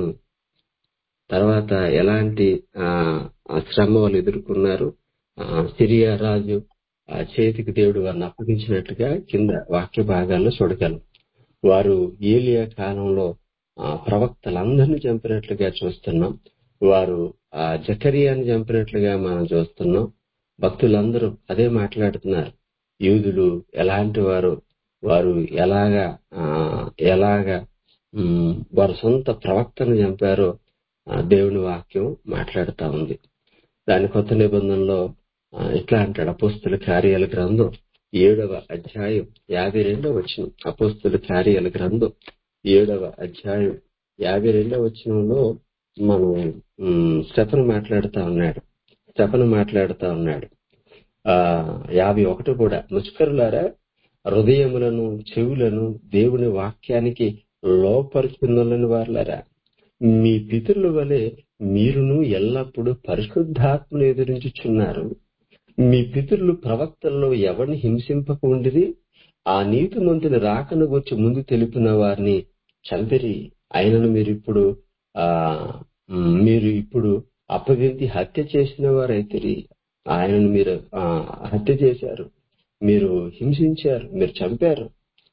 తర్వాత ఎలాంటి ఆ ఆ శ్రమ వాళ్ళు ఎదుర్కొన్నారు ఆ, సిరియా రాజు ఆ చేతికి దేవుడు వారిని అప్పగించినట్లుగా కింద వాక్య భాగాల్లో చూడగలం వారు ఏలియా కాలంలో ఆ, ప్రవక్తలందరినీ చంపినట్లుగా చూస్తున్నాం వారు ఆ జకరియాని చంపినట్లుగా మనం చూస్తున్నాం భక్తులందరూ అదే మాట్లాడుతున్నారు యూదులు ఎలాంటి వారు వారు ఎలాగా ఆ, ఎలాగా ఉమ్, వారి సొంత ప్రవక్తను చంపారో ఆ, దేవుని వాక్యం మాట్లాడుతా ఉంది దాని కొత్త నిబంధనలో ఆ, ఇట్లా అంటాడు అపోస్తుల కార్యాల గ్రంథం ఏడవ అధ్యాయం యాభై రెండవ వచ్చిన అపోస్తుల కార్యాల గ్రంథం ఏడవ అధ్యాయం యాభై రెండవ వచనంలో మనం ఉమ్, స్టెఫన్ మాట్లాడుతా ఉన్నాడు స్టెఫన్ మాట్లాడుతా ఉన్నాడు ఆ యాభై ఒకటి కూడా ముష్కరులారా హృదయములను చెవులను దేవుని వాక్యానికి లోపరుచుకున్నలని వారులారా మీ పితరుల వలె మీరును ఎల్లప్పుడూ పరిశుద్ధాత్మను ఎదురించుచున్నారు మీ పితరులు ప్రవక్తల్లో ఎవరిని హింసింపక ఉండిరి ఆ నీతిమంతుని రాకను గురించి ముందు తెలిపిన వారిని చంపిరి అయినను మీరు ఇప్పుడు ఆ మ్, మీరు ఇప్పుడు అపవింతి హత్య చేసిన వారైతిరి ఆయనను మీరు ఆ, హత్య చేశారు మీరు హింసించారు మీరు చంపారు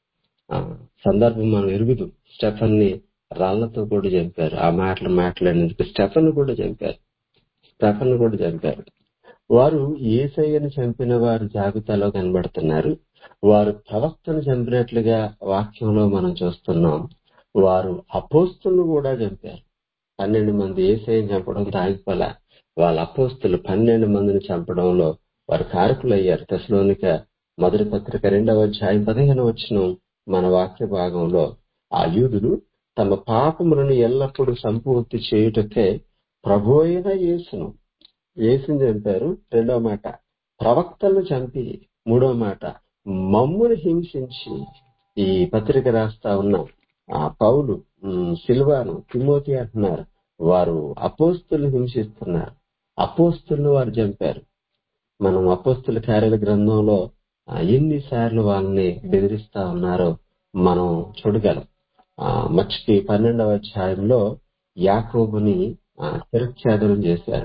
ఆ సందర్భం మనం ఎరుగుదు స్టెఫన్ ని రాళ్లతో కూడా చంపారు ఆ మాటలు మాట్లాడినందుకు స్టెఫన్ కూడా చంపారు స్టెఫన్ కూడా చంపారు వారు ఏసయ్యను చంపిన వారు జాబితాలో కనబడుతున్నారు వారు ప్రవక్తను చంపినట్లుగా వాక్యంలో మనం చూస్తున్నాం వారు అపోస్తులను కూడా చంపారు పన్నెండు మంది ఏసయ్యను చంపడం తాగిపోలా వాళ్ళ అపోస్తులు పన్నెండు మందిని చంపడంలో వారు కారకులయ్యారు తెసలోనిక మొదటి పత్రిక రెండవ అధ్యాయం పదిహేను వచ్చిన మన వాక్య భాగంలో ఆ యూదులు తమ పాపములను ఎల్లప్పుడూ సంపూర్తి చేయుటకే ప్రభు అయిన యేసును యేసుని చంపారు రెండో మాట ప్రవక్తలను చంపి మూడో మాట మమ్మును హింసించి ఈ పత్రిక రాస్తా ఉన్న ఆ పౌలు ఉమ్, సిల్వాను తిమోతి అంటున్నారు వారు అపోస్తులను హింసిస్తున్నారు అపోస్తులను వారు చంపారు మనం అపోస్తుల కార్యాల గ్రంథంలో ఆ, ఎన్నిసార్లు వాళ్ళని బెదిరిస్తా ఉన్నారో మనం చూడగలం ఆ, మచ్చికి పన్నెండవ అధ్యాయంలో యాకోబుని ఆ, తిరచ్ఛేదనం చేశారు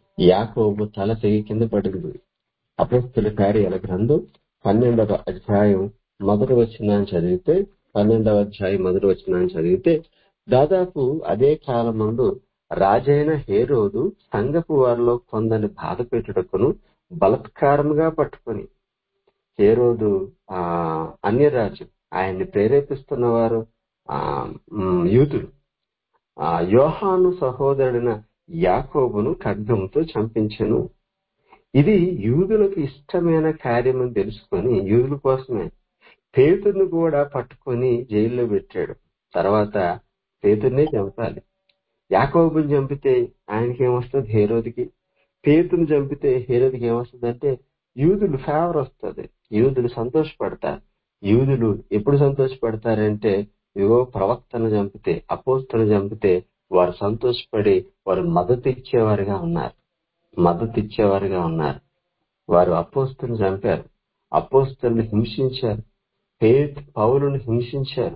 యాకోబు తల తెగి కింద పడింది అపోస్తుల కార్యాల గ్రంథం పన్నెండవ అధ్యాయం మొదటి వచ్చినాన్ని చదివితే పన్నెండవ అధ్యాయం మొదటి వచ్చినాన్ని చదివితే దాదాపు అదే కాలం ముందు రాజైన హేరోదు సంగపు వారిలో కొందరిని బాధ పెట్టుటకును బలత్కారముగా పట్టుకొని హేరోదు ఆ అన్యరాజు ఆయన్ని ప్రేరేపిస్తున్న వారు ఆ మ్, యూదులు ఆ యోహాను సహోదరుడైన యాకోబును ఖడ్గంతో చంపించెను ఇది యూదులకు ఇష్టమైన కార్యమని తెలుసుకొని యూదుల కోసమే పేతుర్ని కూడా పట్టుకొని జైల్లో పెట్టాడు తర్వాత పేతుర్నే చంపాలి యాకోబుని చంపితే ఆయనకి ఏమొస్తుంది హేరోదికి పేతుని చంపితే హేరోదికి ఏమొస్తుంది అంటే యూదులు ఫేవర్ వస్తుంది యూదులు సంతోషపడతారు యూదులు ఎప్పుడు సంతోషపడతారంటే ఇవో ప్రవక్తను చంపితే అపోస్తను చంపితే వారు సంతోషపడి వారు మద్దతు ఇచ్చేవారుగా ఉన్నారు మద్దతు ఇచ్చేవారుగా ఉన్నారు వారు అపోస్తుని చంపారు అపోస్తుల్ని హింసించారు పేత్ పౌలును హింసించారు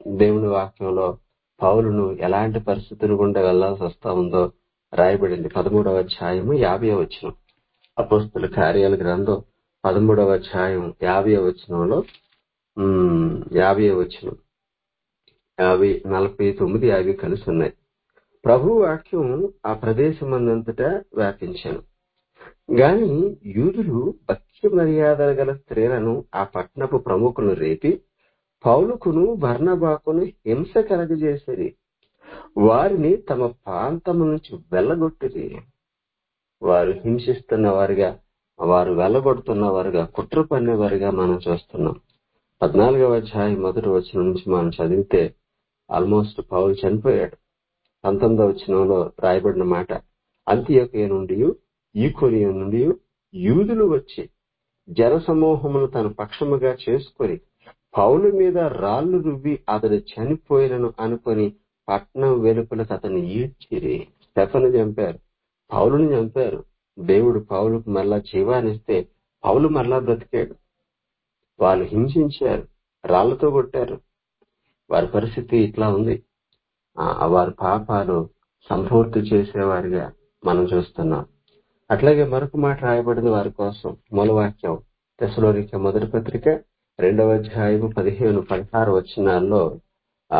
దేవుని వాక్యంలో పౌలును ఎలాంటి పరిస్థితులు గుండా వెళ్లాల్సి వస్తా ఉందో రాయబడింది పదమూడవ అధ్యాయము యాభై వచ్చిన అపోస్తుల కార్యాల గ్రంథం పదమూడవ అధ్యాయం యాభై వచనంలో ఉమ్, యాభై వచనం యాభై నలభై తొమ్మిది యాభై కలిసి ఉన్నాయి ప్రభు వాక్యం ఆ ప్రదేశమందంతటా వ్యాపించాను గాని యూదులు భక్తి మర్యాదలు గల స్త్రీలను ఆ పట్టణపు ప్రముఖులను రేపి పౌలుకును బర్నబాకును హింస కలగజేసేది వారిని తమ ప్రాంతము నుంచి వెళ్ళగొట్టిరి వారు హింసిస్తున్న వారిగా వారు వెళ్ళగొడుతున్న వారుగా కుట్ర పన్నేవారుగా మనం చూస్తున్నాం పద్నాలుగవ అధ్యాయం మొదటి వచ్చిన నుంచి మనం చదివితే ఆల్మోస్ట్ పౌలు చనిపోయాడు పంతొమ్మిదవ వచనంలో రాయబడిన మాట అంత్యొకయ నుండి ఈకొలియ నుండి యూదులు వచ్చి జనసమూహమును తన పక్షముగా చేసుకొని పౌలు మీద రాళ్లు రువ్వి అతడు చనిపోయినను అనుకొని పట్నం వెలుపలకు అతన్ని ఈడ్చిరి స్టెఫను చంపారు పౌలుని చంపారు దేవుడు పౌలుకు మళ్ళా జీవానిస్తే పౌలు మళ్ళా బ్రతికాడు వాళ్ళు హింసించారు రాళ్లతో కొట్టారు వారి పరిస్థితి ఇట్లా ఉంది ఆ, వారి పాపాలు సంపూర్తి చేసేవారిగా మనం చూస్తున్నాం అట్లాగే మరొక మాట రాయబడింది వారి కోసం మూలవాక్యం తెసలోనిక మొదటి పత్రిక రెండవ అధ్యాయము పదిహేను పదహారు వచనాల్లో ఆ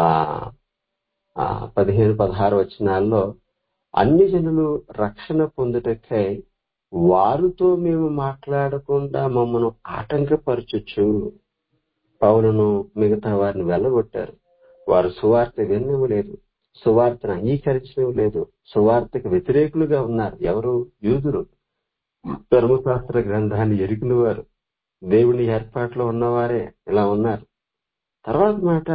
ఆ, పదిహేను పదహారు వచనాల్లో అన్ని జనులు రక్షణ పొందుటకై వారితో మేము మాట్లాడకుండా మమ్మను ఆటంకపరచుచు పౌలను మిగతా వారిని వెళ్ళగొట్టారు వారు సువార్త విన్నము లేదు సువార్తను అంగీకరించడం లేదు సువార్తకు వ్యతిరేకులుగా ఉన్నారు ఎవరు యూదులు ధర్మశాస్త్ర గ్రంథాన్ని ఎరిగిన వారు దేవుని ఏర్పాట్లో ఉన్నవారే ఇలా ఉన్నారు తర్వాత మాట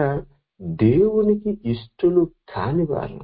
దేవునికి ఇష్టలు కాని వారు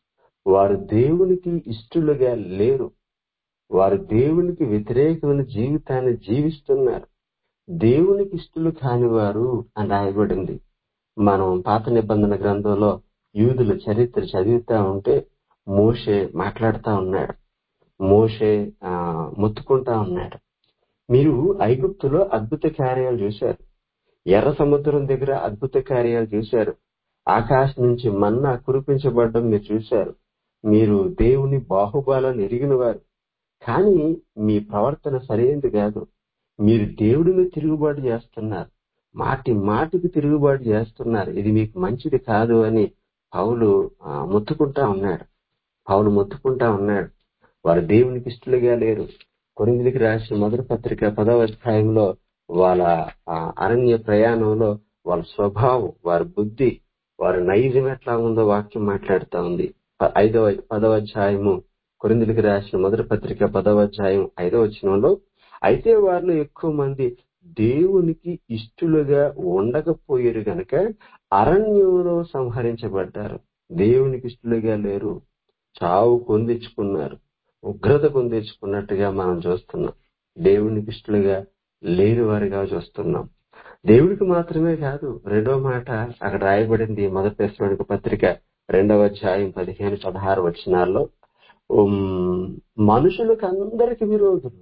వారు దేవునికి ఇష్టలుగా లేరు వారు దేవునికి వ్యతిరేకమైన జీవితాన్ని జీవిస్తున్నారు దేవునికి ఇష్టలు కాని వారు అని రాయబడింది మనం పాత నిబంధన గ్రంథంలో యూదుల చరిత్ర చదువుతా ఉంటే మోషే మాట్లాడుతా ఉన్నాడు మోషే ఆ, మొత్తుకుంటా ఉన్నాడు మీరు ఐగుప్తులో అద్భుత కార్యాలు చూశారు ఎర్ర సముద్రం దగ్గర అద్భుత కార్యాలు చూశారు ఆకాశం నుంచి మన్నా కురిపించబడడం మీరు చూశారు మీరు దేవుని బాహుబాలను ఎరిగిన వారు కానీ మీ ప్రవర్తన సరైనది కాదు మీరు దేవుడిని తిరుగుబాటు చేస్తున్నారు మాటి మాటికి తిరుగుబాటు చేస్తున్నారు ఇది మీకు మంచిది కాదు అని పౌలు ఆ, మొత్తుకుంటా ఉన్నాడు పౌలు మొత్తుకుంటా ఉన్నాడు వారు దేవునికి ఇష్టలుగా లేరు కొరిందులకి రాసిన మొదటి పత్రిక పదవ అధ్యాయంలో వాళ్ళ ఆ, అరణ్య ప్రయాణంలో వాళ్ళ స్వభావం వారి బుద్ధి వారి నైజం ఎట్లా ఉందో వాక్యం మాట్లాడుతా ఉంది ప- ఐదవ పదవ అధ్యాయము కొరిందులకి రాసిన మొదటి పత్రిక పదవ అధ్యాయం ఐదవ వచనంలో అయితే వారిలో ఎక్కువ మంది దేవునికి ఇష్టలుగా ఉండకపోయారు గనక అరణ్యంలో సంహరించబడ్డారు దేవునికి ఇష్టలుగా లేరు చావు పొందించుకున్నారు ఉగ్రత పొందించుకున్నట్టుగా మనం చూస్తున్నాం దేవునికి ఇష్టలుగా లేని వారిగా చూస్తున్నాం దేవుడికి మాత్రమే కాదు రెండో మాట అక్కడ రాయబడింది మొదటి దశలోనిక పత్రిక రెండవ అధ్యాయం పదిహేను పదహారు వచనాల్లో ఉమ్, మనుషులకు అందరికి విరోధులు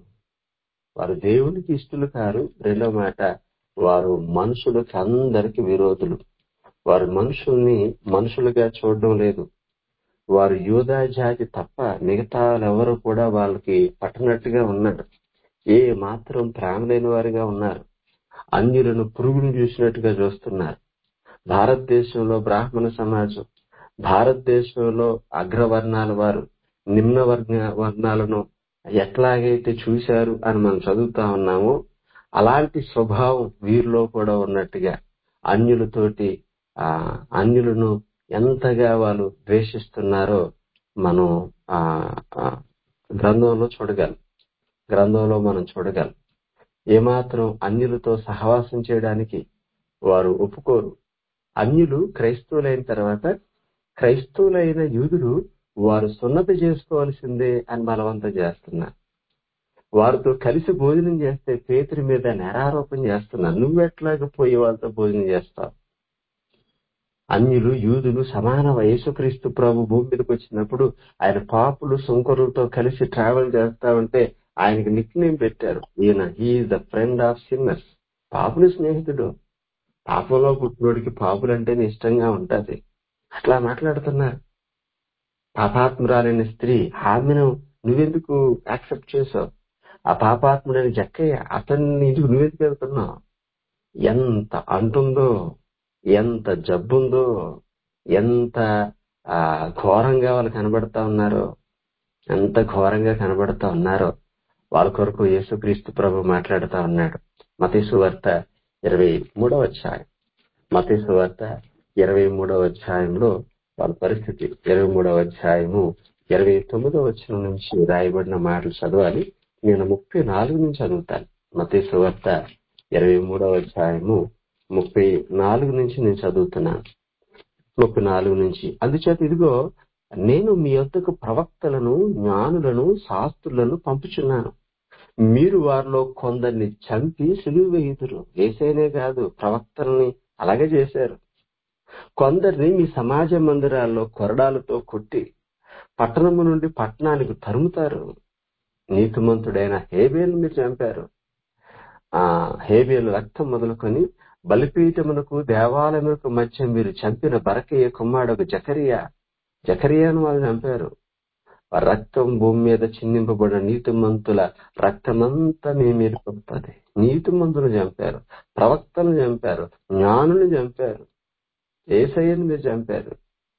వారు దేవునికి ఇష్టలు కారు రెండో మాట వారు మనుషులకు అందరికి విరోధులు వారు మనుషుల్ని మనుషులుగా చూడడం లేదు వారు యూదా జాతి తప్ప మిగతా ఎవరు కూడా వాళ్ళకి పట్టనట్టుగా ఉన్నారు ఏ మాత్రం ప్రేమ లేని వారిగా ఉన్నారు అన్యులను పురుగును చూసినట్టుగా చూస్తున్నారు భారతదేశంలో బ్రాహ్మణ సమాజం భారతదేశంలో అగ్రవర్ణాల వారు నిమ్న వర్గ వర్ణాలను ఎట్లాగైతే చూశారు అని మనం చదువుతా ఉన్నామో అలాంటి స్వభావం వీరిలో కూడా ఉన్నట్టుగా అన్యులతోటి ఆ అన్యులను ఎంతగా వాళ్ళు ద్వేషిస్తున్నారో మనం ఆ ఆ, గ్రంథంలో చూడగలం గ్రంథంలో మనం చూడగలం ఏమాత్రం అన్యులతో సహవాసం చేయడానికి వారు ఒప్పుకోరు అన్యులు క్రైస్తవులైన తర్వాత క్రైస్తవులైన యూదులు వారు సున్నతి చేసుకోవాల్సిందే అని బలవంతం చేస్తున్నారు వారితో కలిసి భోజనం చేస్తే పేతురి మీద నేరారోపణ చేస్తున్నారు నువ్వెట్లాగా పోయి వాళ్ళతో భోజనం చేస్తావు అన్యులు యూదులు సమాన యేసుక్రీస్తు ప్రభు భూమి మీదకి వచ్చినప్పుడు ఆయన పాపులు సుంకరులతో కలిసి ట్రావెల్ చేస్తా ఉంటే ఆయనకి నిక్ నేమ్ పెట్టారు ఈయన he is the friend of sinners పాపుని స్నేహితుడు పాపంలో పుట్టినోడికి పాపులు అంటేనే ఇష్టంగా ఉంటది అట్లా మాట్లాడుతున్నారు పాపాత్మురాలైన స్త్రీ ఆమెను నువ్వెందుకు యాక్సెప్ట్ చేసావు ఆ పాపాత్ముడైన జక్కయ్య అతన్ని ఎందుకు నువ్వెందుకు వెళ్తున్నావు ఎంత అంటుందో ఎంత జబ్బుందో ఎంత ఆ ఘోరంగా వాళ్ళు కనబడతా ఉన్నారో ఎంత ఘోరంగా కనబడతా ఉన్నారో వాళ్ళ కొరకు యేసుక్రీస్తు ప్రభు మాట్లాడుతా ఉన్నాడు మతీసు వార్త ఇరవై మూడవ అధ్యాయం మతీసు వార్త ఇరవై మూడవ అధ్యాయంలో వాళ్ళ పరిస్థితి ఇరవై మూడవ అధ్యాయము ఇరవై తొమ్మిదవ వచనం నుంచి రాయబడిన మాటలు చదవాలి నేను ముప్పై నాలుగు నుంచి చదువుతాను మతీసు వార్త ఇరవై మూడవ అధ్యాయము ముప్పై నాలుగు నుంచి నేను చదువుతున్నాను ముప్పై నాలుగు నుంచి అందుచేత ఇదిగో నేను మీ యొద్దకు ప్రవక్తలను జ్ఞానులను శాస్త్రులను పంపుచున్నాను మీరు వారిలో కొందరిని చంపి సిలువ వేయుదురు ఏసైనే కాదు ప్రవక్తల్ని అలాగే చేశారు కొందరిని మీ సమాజ మందిరాల్లో కొరడాలతో కొట్టి పట్టణము నుండి పట్టణానికి తరుముతారు నీతిమంతుడైన హేబేలు మీరు చంపారు ఆ హేబేలు రక్తం మొదలుకొని బలిపీఠమునకు దేవాలయమునకు మధ్య మీరు చంపిన బరకయ్య కుమారుడు జకరియా జకరియాను వాళ్ళు చంపారు వారి రక్తం భూమి మీద చిందింపబడిన నీతిమంతుల రక్తమంతా మీ మీద పడుతుంది నీతిమంతులు చంపారు ప్రవక్తలను చంపారు జ్ఞానులు చంపారు ఏసయ్యను మీరు చంపారు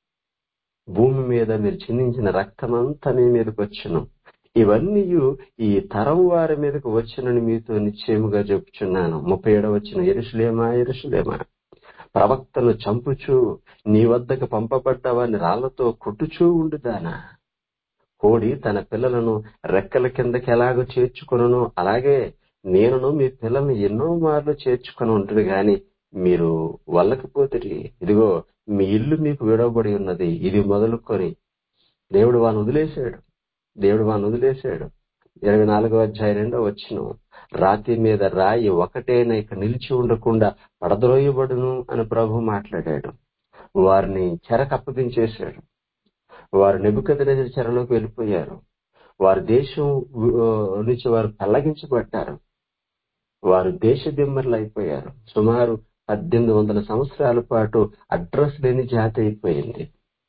భూమి మీద మీరు చిందించిన రక్తమంతా మీ మీదకి వచ్చును ఇవన్నీ ఈ తరం వారి మీదకి వచ్చునని మీతో నిశ్చయముగా చెప్పుచున్నాను ముప్పై ఏడవ వచ్చిన ఎరుసలేమా ఎరుసలేమా ప్రవక్తను చంపుచూ నీ వద్దకు పంపబడ్డ వారిని రాళ్లతో కొట్టుచూ ఉండుదానా కోడి తన పిల్లలను రెక్కల కిందకి ఎలాగో చేర్చుకొనును అలాగే నేనును మీ పిల్లల్ని ఎన్నో మార్లు చేర్చుకొని ఉంటుంది గాని మీరు వల్లకపోతే ఇదిగో మీ ఇల్లు మీకు విడవబడి ఉన్నది ఇది మొదలుకొని దేవుడు వాని వదిలేశాడు దేవుడు వాని వదిలేశాడు ఇరవై నాలుగో అధ్యాయ రెండో వచ్చిన రాతి మీద రాయి ఒకటేనా ఇక నిలిచి ఉండకుండా పడద్రోయబడును అని ప్రభు మాట్లాడాడు వారిని చెరకు అప్పగించేశాడు వారు నెబుకదనేది చెరలోకి వెళ్ళిపోయారు వారి దేశం ఆ, నుంచి వారు పెళ్లగించబడ్డారు వారు దేశ దిమ్మర్లు అయిపోయారు సుమారు పద్దెనిమిది వందల సంవత్సరాల పాటు అడ్రస్ లేని జాతి అయిపోయింది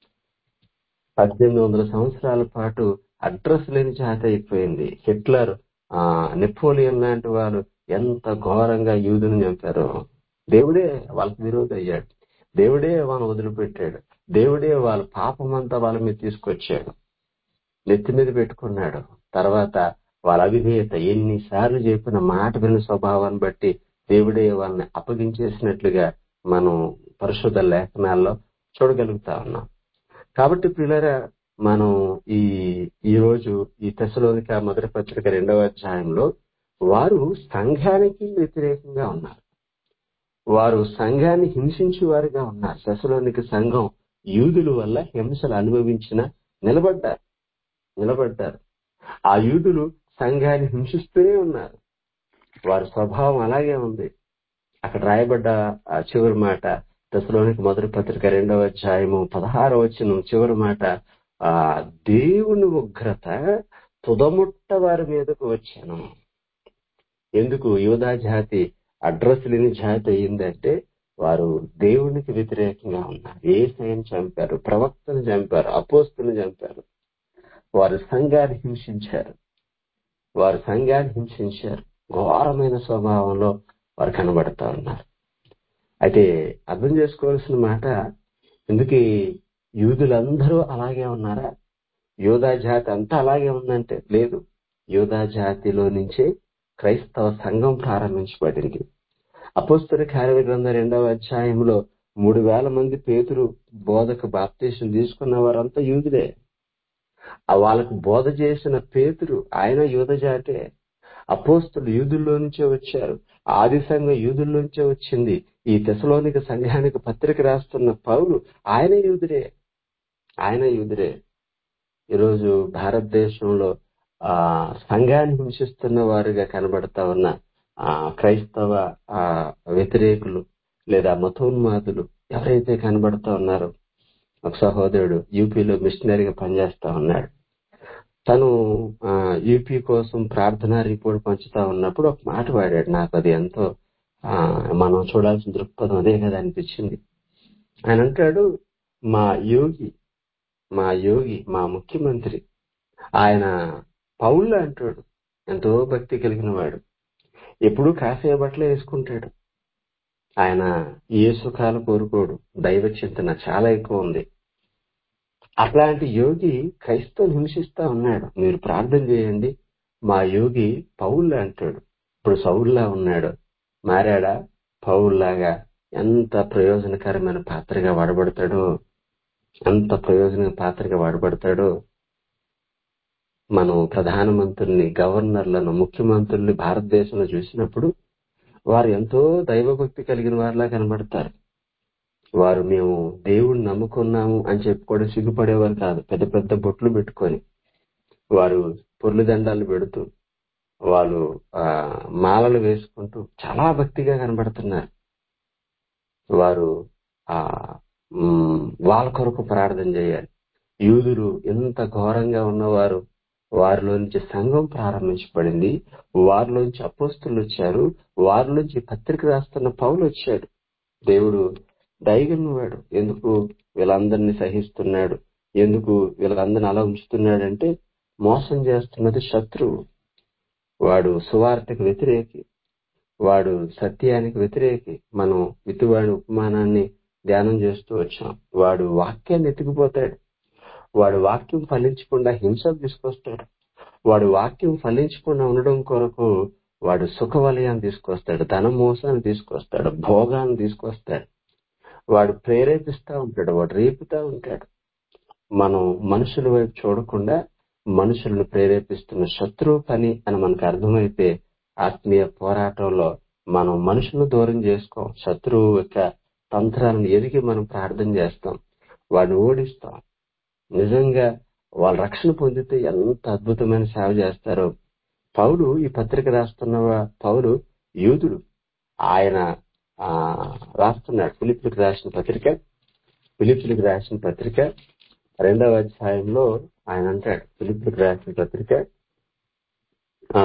పద్దెనిమిది వందల సంవత్సరాల పాటు అడ్రస్ లేని జాతి అయిపోయింది హిట్లర్ ఆ నెపోలియన్ లాంటి వారు ఎంత ఘోరంగా యూదుని చంపారో దేవుడే వాళ్ళకి విరోధి అయ్యాడు దేవుడే వాళ్ళని వదిలిపెట్టాడు దేవుడే వాళ్ళ పాపమంతా వాళ్ళ మీద తీసుకొచ్చాడు నెత్తి మీద పెట్టుకున్నాడు తర్వాత వాళ్ళ అవిధేయత ఎన్నిసార్లు చెప్పిన మాట విన్న స్వభావాన్ని బట్టి దేవుడే వాళ్ళని అప్పగించేసినట్లుగా మనం పరిశుద్ధ లేఖనాల్లో చూడగలుగుతా ఉన్నాం కాబట్టి పిల్లరా మనం ఈ ఈ రోజు ఈ తెశలోనిక మొదటి పత్రిక రెండవ అధ్యాయంలో వారు సంఘానికి వ్యతిరేకంగా ఉన్నారు వారు సంఘాన్ని హింసించే వారుగా ఉన్నారు తెశలోనిక సంఘం యూదుల వల్ల హింసలు అనుభవించిన నిలబడ్డారు నిలబడ్డారు ఆ యూదులు సంఘాన్ని హింసిస్తూనే ఉన్నారు వారి స్వభావం అలాగే ఉంది అక్కడ రాయబడ్డ ఆ చివరి మాట దశలోనికి మొదటి పత్రిక రెండవ అధ్యాయము పదహారవ వచ్చిన చివరి మాట ఆ దేవుని ఉగ్రత తుదముట్ట వారి మీదకు వచ్చాను ఎందుకు యోధా జాతి అడ్రస్ లేని జాతి అయిందంటే వారు దేవునికి వ్యతిరేకంగా ఉన్నారు ఏసైని చంపారు ప్రవక్తను చంపారు అపోస్తులను చంపారు వారు సంఘాన్ని హింసించారు వారు సంఘాన్ని హింసించారు ఘోరమైన స్వభావంలో వారు కనబడతా ఉన్నారు అయితే అర్థం చేసుకోవాల్సిన మాట ఎందుకు ఈ యూదులందరూ అలాగే ఉన్నారా యోధా జాతి అంతా అలాగే ఉందంటే లేదు యోధా జాతిలో నుంచే క్రైస్తవ సంఘం ప్రారంభించబడింది అపోస్తల కార్య గ్రంథం రెండవ అధ్యాయంలో మూడు వేల మంది పేతురు బోధకు బాప్తీసం తీసుకున్న వారంతా యూదులే ఆ వాళ్ళకు బోధ చేసిన పేతురు ఆయన యూద జాతే అపోస్తులు యూదుల్లో నుంచే వచ్చారు ఆది సంఘం యూదుల్లో నుంచే వచ్చింది ఈ తెసలోనిక సంఘానికి పత్రిక రాస్తున్న పౌలు ఆయన యూదుడే ఆయన యూదుడే ఈరోజు భారతదేశంలో ఆ సంఘాన్ని హింసిస్తున్న వారుగా కనబడతా ఉన్న ఆ క్రైస్తవ ఆ వ్యతిరేకులు లేదా మతోన్మాదులు ఎవరైతే కనబడతా ఉన్నారో ఒక సహోదరుడు యూపీలో మిషనరీగా పనిచేస్తా ఉన్నాడు తను ఆ, యూపీ కోసం ప్రార్థనా రిపోర్ట్ పంచుతా ఉన్నప్పుడు ఒక మాట వాడాడు నాకు అది ఎంతో ఆ, మనం చూడాల్సిన దృక్పథం అదే కదా అనిపించింది ఆయన అంటాడు మా యోగి మా యోగి మా ముఖ్యమంత్రి ఆయన పౌళ్ళ అంటాడు ఎంతో భక్తి కలిగిన వాడు ఎప్పుడూ కాఫీ బట్టలు వేసుకుంటాడు ఆయన ఏ సుఖాలు కోరుకోడు దైవ చింతన చాలా ఎక్కువ ఉంది అట్లాంటి యోగి క్రైస్తవులు హింసిస్తా ఉన్నాడు మీరు ప్రార్థన చేయండి మా యోగి పౌళ్ళ అంటాడు ఇప్పుడు సౌల్లా ఉన్నాడు మారాడా పౌల్లాగా ఎంత ప్రయోజనకరమైన పాత్రగా వాడబడతాడో ఎంత ప్రయోజన పాత్రగా వాడబడతాడో మనం ప్రధానమంత్రుల్ని గవర్నర్లను ముఖ్యమంత్రుల్ని భారతదేశంలో చూసినప్పుడు వారు ఎంతో దైవభక్తి కలిగిన వారిలా కనబడతారు వారు మేము దేవుణ్ణి నమ్ముకున్నాము అని చెప్పుకోవడం సిగ్గుపడేవారు కాదు పెద్ద పెద్ద బొట్లు పెట్టుకొని వారు పొర్లు దండాలు పెడుతూ వాళ్ళు ఆ మాలలు వేసుకుంటూ చాలా భక్తిగా కనబడుతున్నారు వారు ఆ మ్, వాళ్ళ కొరకు ప్రార్థన చేయాలి యూదులు ఎంత ఘోరంగా ఉన్నవారు వారిలోంచి సంఘం ప్రారంభించబడింది వారిలోంచి అపోస్తులు వచ్చారు వారిలోంచి పత్రిక రాస్తున్న పౌలు వచ్చాడు దేవుడు దయగన్నవాడు ఎందుకు వీళ్ళందరినీ సహిస్తున్నాడు ఎందుకు వీళ్ళందరిని అలా ఉంచుతున్నాడంటే మోసం చేస్తున్నది శత్రువు వాడు సువార్తకు వ్యతిరేకి వాడు సత్యానికి వ్యతిరేకి మనం వితువాడి ఉపమానాన్ని ధ్యానం చేస్తూ వచ్చాం వాడు వాక్యాన్ని ఎత్తుకుపోతాడు వాడు వాక్యం ఫలించకుండా హింస తీసుకొస్తాడు వాడు వాక్యం ఫలించకుండా ఉండడం కొరకు వాడు సుఖ వలయాన్ని తీసుకొస్తాడు ధన మోసాన్ని తీసుకొస్తాడు భోగాన్ని తీసుకొస్తాడు వాడు ప్రేరేపిస్తా ఉంటాడు వాడు రేపుతా ఉంటాడు మనం మనుషుల వైపు చూడకుండా మనుషులను ప్రేరేపిస్తున్న శత్రువు పని అని మనకు అర్థమైతే ఆత్మీయ పోరాటంలో మనం మనుషులను దూరం చేసుకోం శత్రువు యొక్క తంత్రాలను ఎదిగి మనం ప్రార్థన చేస్తాం వాడిని ఓడిస్తాం నిజంగా వాళ్ళ రక్షణ పొందితే ఎంత అద్భుతమైన సేవ చేస్తారో పౌలు ఈ పత్రిక రాస్తున్న వా- పౌలు యూదుడు ఆయన ఆ రాస్తున్నాడు ఫిలిపిలకు రాసిన పత్రిక ఫిలిపిలకు రాసిన పత్రిక రెండవ అధ్యాయంలో ఆయన అంటాడు ఫిలిపిలకు రాసిన పత్రిక ఆ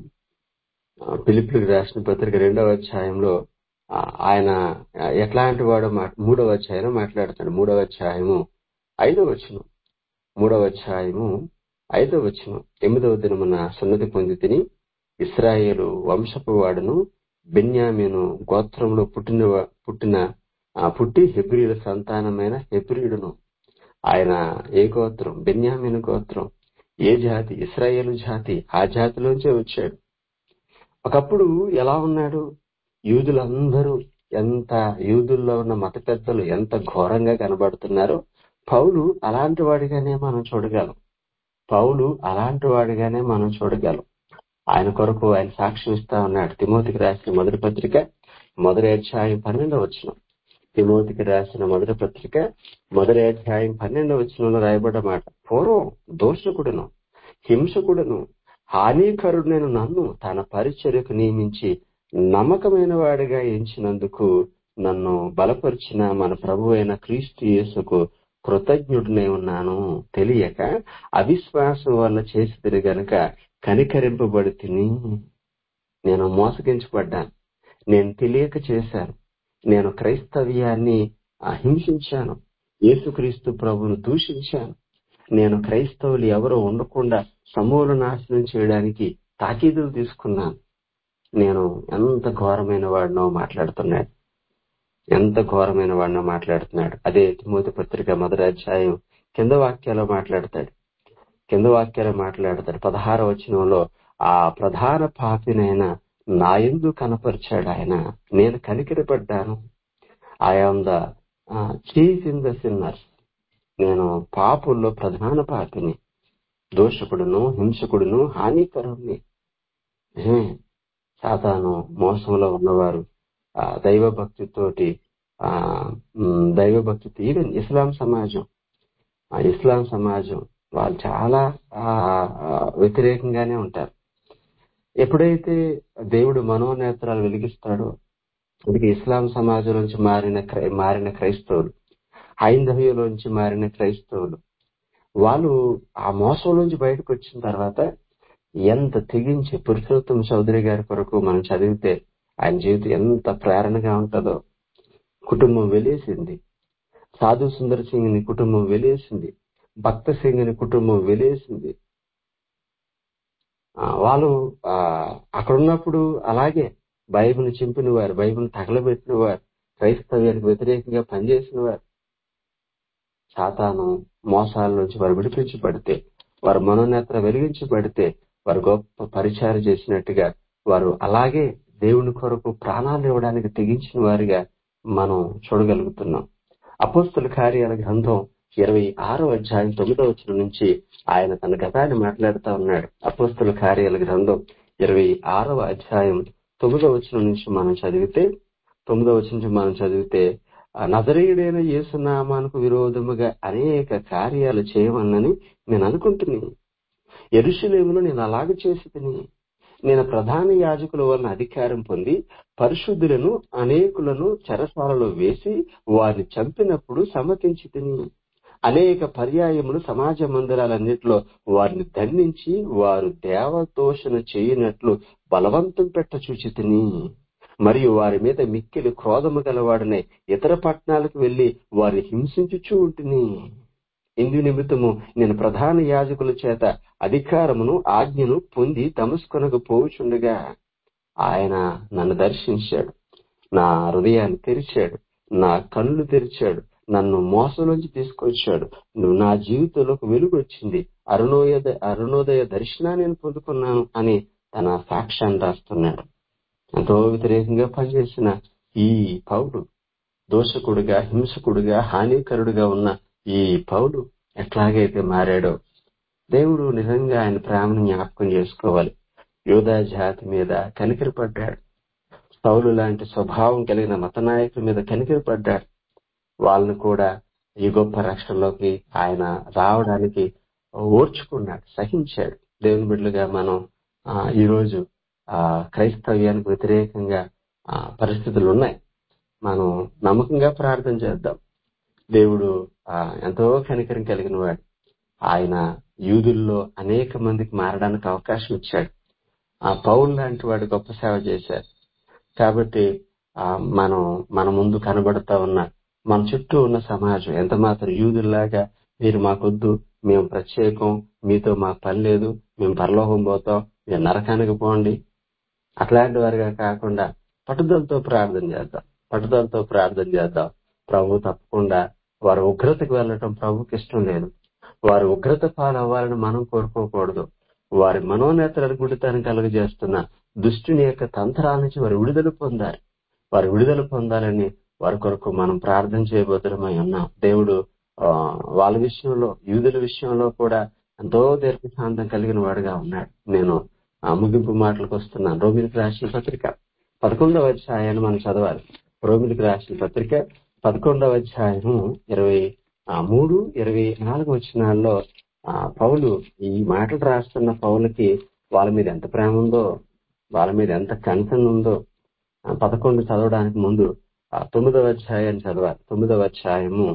ఫిలిపిలకు రాసిన పత్రిక రెండవ అధ్యాయంలో ఆ, ఆయన ఎట్లాంటి వాడో మా మూడవ అధ్యాయంలో మాట్లాడుతాడు మూడవ అధ్యాయము ఐదవ వచనం మూడవ అధ్యాయము ఐదవ వచనం ఎనిమిదవ దినమున సున్నతి పొంది తిని ఇస్రాయేలు వంశపు వాడును బెన్యామీను గోత్రంలో పుట్టిన పుట్టిన ఆ, పుట్టి హెబ్రియుల సంతానమైన హెబ్రియుడును ఆయన ఏ గోత్రం బెన్యామీను గోత్రం ఏ జాతి ఇస్రాయేలు జాతి ఆ జాతిలోంచే వచ్చాడు ఒకప్పుడు ఎలా ఉన్నాడు యూదులందరూ ఎంత యూదుల్లో ఉన్న మత పెద్దలు ఎంత ఘోరంగా కనబడుతున్నారో పౌలు అలాంటి వాడిగానే మనం చూడగలం పౌలు అలాంటి వాడిగానే మనం చూడగలం ఆయన కొరకు ఆయన సాక్ష్యం ఇస్తా ఉన్నాడు తిమోతికి రాసిన మొదటి పత్రిక మొదటి అధ్యాయం పన్నెండవ వచనం తిమోతికి రాసిన మొదటి పత్రిక మొదటి అధ్యాయం పన్నెండవ వచనంలో రాయబడ్డ మాట పూర్వం దోషకుడును హింసకుడును హానికరుడైన నన్ను తన పరిచర్యకు నియమించి నమ్మకమైన వాడిగా ఎంచినందుకు నన్ను బలపరిచిన మన ప్రభు అయిన క్రీస్తు యేసుకు కృతజ్ఞుడినై ఉన్నాను తెలియక అవిశ్వాసం వల్ల చేసి గనుక కనికరింపబడి తిని నేను మోసగించబడ్డాను నేను తెలియక చేశాను నేను క్రైస్తవ్యాన్ని అహింసించాను యేసుక్రీస్తు ప్రభువును దూషించాను నేను క్రైస్తవులు ఎవరో ఉండకుండా సమూల నాశనం చేయడానికి తాకీదులు తీసుకున్నాను నేను ఎంత ఘోరమైన వాడినో మాట్లాడుతున్నాడు ఎంత ఘోరమైన వాడినో మాట్లాడుతున్నాడు అదే తిమోతి పత్రిక మొదటి అధ్యాయం కింద వాక్యాలో మాట్లాడతాడు కింద వాక్యాలు మాట్లాడతాడు పదహార వచనంలో ఆ ప్రధాన పాపినైన నా ఎందు కనపరిచాడు ఆయన నేను కనికరపడ్డాను I am the chief in the sinners నేను పాపుల్లో ప్రధాన పాపిని దోషకుడును హింసకుడును హానికరుణ్ణి నిజమే సాతాను మోసంలో ఉన్నవారు ఆ దైవభక్తితోటి ఆ ఉమ్, దైవభక్తితో ఈవెన్ ఇస్లాం సమాజం ఆ ఇస్లాం సమాజం వాళ్ళు చాలా ఆ, ఆ, వ్యతిరేకంగానే ఉంటారు ఎప్పుడైతే దేవుడు మనోనేత్రాలు వెలిగిస్తాడో అందుకే ఇస్లాం సమాజం నుంచి మారిన క్రై- మారిన క్రైస్తవులు హైందవ్యంలోంచి మారిన క్రైస్తవులు వాళ్ళు ఆ మోసంలోంచి బయటకు వచ్చిన తర్వాత ఎంత తెగించి పురుషోత్తం చౌదరి గారి కొరకు మనం చదివితే ఆయన జీవితం ఎంత ప్రేరణగా ఉంటుందో కుటుంబం వెలేసింది సాధు సుందర్ సింగ్ ని కుటుంబం వెలేసింది భక్త సింగ్ ని కుటుంబం వెలేసింది ఆ, వాళ్ళు ఆ, అక్కడ ఉన్నప్పుడు అలాగే బైబిల్ చింపిన వారు బైబిల్ తగలబెట్టిన వారు క్రైస్తవ్యానికి వ్యతిరేకంగా పనిచేసిన వారు సాతాను మోసాల నుంచి వారు విడిపించబడితే వారు మనోనేత్ర వెలిగించబడితే వారు గొప్ప పరిచారం చేసినట్టుగా వారు అలాగే దేవుని కొరకు ప్రాణాలు ఇవ్వడానికి తెగించిన వారిగా మనం చూడగలుగుతున్నాం అపోస్తుల కార్యాల గ్రంథం ఇరవై ఆరో అధ్యాయం తొమ్మిదో వచ్చిన నుంచి ఆయన తన గతాన్ని మాట్లాడుతూ ఉన్నాడు అపోస్తుల కార్యాల గ్రంథం ఇరవై ఆరవ అధ్యాయం తొమ్మిదో వచ్చిన నుంచి మనం చదివితే తొమ్మిదో వచ్చిన నుంచి మనం చదివితే ఆ నజరేయుడైన యేసునామానికి విరోధముగా అనేక కార్యాలు చేయమన్నని నేను అనుకుంటున్నాను ఎరుషులేములో నేను అలాగ చేసి తిని నేను ప్రధాన యాజకుల వలన అధికారం పొంది పరిశుద్ధులను అనేకులను చెరసాలలో వేసి వారిని చంపినప్పుడు సమ్మతించి తిని అనేక పర్యాయములు సమాజ మందిరాలన్నిటిలో వారిని దండించి వారు దేవదోషణ చేయనట్లు బలవంతం పెట్ట చూచి తిని మరియు వారి మీద మిక్కిలి క్రోధము గలవాడనే ఇతర పట్టణాలకు వెళ్లి వారిని హింసించుచూ ఉంటుని ఇందు నిమిత్తము నేను ప్రధాన యాజకుల చేత అధికారమును ఆజ్ఞను పొంది తమస్కొనకు పోవుచుండగా ఆయన నన్ను దర్శించాడు నా హృదయాన్ని తెరిచాడు నా కళ్ళు తెరిచాడు నన్ను మోసలోంచి తీసుకొచ్చాడు నువ్వు నా జీవితంలోకి వెలుగు వచ్చింది అరుణోదయ అరుణోదయ దర్శనాన్ని నేను పొందుకున్నాను అని తన సాక్ష్యాన్ని రాస్తున్నాడు ఎంతో వ్యతిరేకంగా పనిచేసిన ఈ పౌరుడు దోషకుడుగా హింసకుడుగా హానికరుడుగా ఉన్న ఈ పౌలు ఎట్లాగైతే మారాడో దేవుడు నిజంగా ఆయన ప్రేమను జ్ఞాపకం చేసుకోవాలి యోధా జాతి మీద కనికరపడ్డాడు సౌలు లాంటి స్వభావం కలిగిన మత నాయకుల మీద కనికరపడ్డాడు వాళ్ళని కూడా ఈ గొప్ప రక్షణలోకి ఆయన రావడానికి ఓర్చుకున్నాడు సహించాడు దేవుని బిడ్డలుగా మనం ఆ, ఈరోజు ఆ క్రైస్తవ్యానికి వ్యతిరేకంగా ఆ, పరిస్థితులు ఉన్నాయి మనం నమ్మకంగా ప్రార్థన చేద్దాం దేవుడు ఆ, ఎంతో కనికరం కలిగిన వాడు ఆయన యూదుల్లో అనేక మందికి మారడానికి అవకాశం ఇచ్చాడు ఆ పౌల్ లాంటి వాడు గొప్ప సేవ చేశారు కాబట్టి ఆ, మనం మన ముందు కనబడతా ఉన్న మన చుట్టూ ఉన్న సమాజం ఎంత మాత్రం యూదుల్లాగా మీరు మాకొద్దు మేము ప్రత్యేకం మీతో మాకు పని లేదు మేము పరలోకం పోతాం మీరు నరకానికి పోండి అట్లాంటి వారిగా కాకుండా పట్టుదలతో ప్రార్థన చేద్దాం పట్టుదలతో ప్రార్థన చేద్దాం ప్రభు తప్పకుండా వారి ఉగ్రతకు వెళ్ళటం ప్రభుకి ఇష్టం లేదు వారి ఉగ్రత పాలవ్వాలని మనం కోరుకోకూడదు వారి మనోనేతలను గుడితాన్ని కలుగజేస్తున్న దుష్టుని యొక్క తంత్రాల నుంచి వారు విడుదల పొందాలి వారు విడుదల పొందాలని వారి కొరకు మనం ప్రార్థన చేయబోతులమై ఉన్నాం దేవుడు ఆ, వాళ్ళ విషయంలో యూదుల విషయంలో కూడా ఎంతో దీర్ఘశాంతం కలిగిన వాడుగా ఉన్నాడు నేను ఆ ముగింపు మాటలకు వస్తున్నాను రోమిలికి రాసిన పత్రిక పదకొండవ అధ్యాయాన్ని మనం చదవాలి రోమిలికి రాసిన పత్రిక పదకొండవ అధ్యాయము ఇరవై ఆ, మూడు ఇరవై నాలుగు వచ్చినాల్లో ఆ, పౌలు ఈ మాటలు రాస్తున్న పౌలకి వాళ్ళ మీద ఎంత ప్రేమ ఉందో వాళ్ళ మీద ఎంత కన్సర్న్ ఉందో ఆ, పదకొండు చదవడానికి ముందు ఆ, తొమ్మిదవ అధ్యాయాన్ని చదవాలి తొమ్మిదవ అధ్యాయము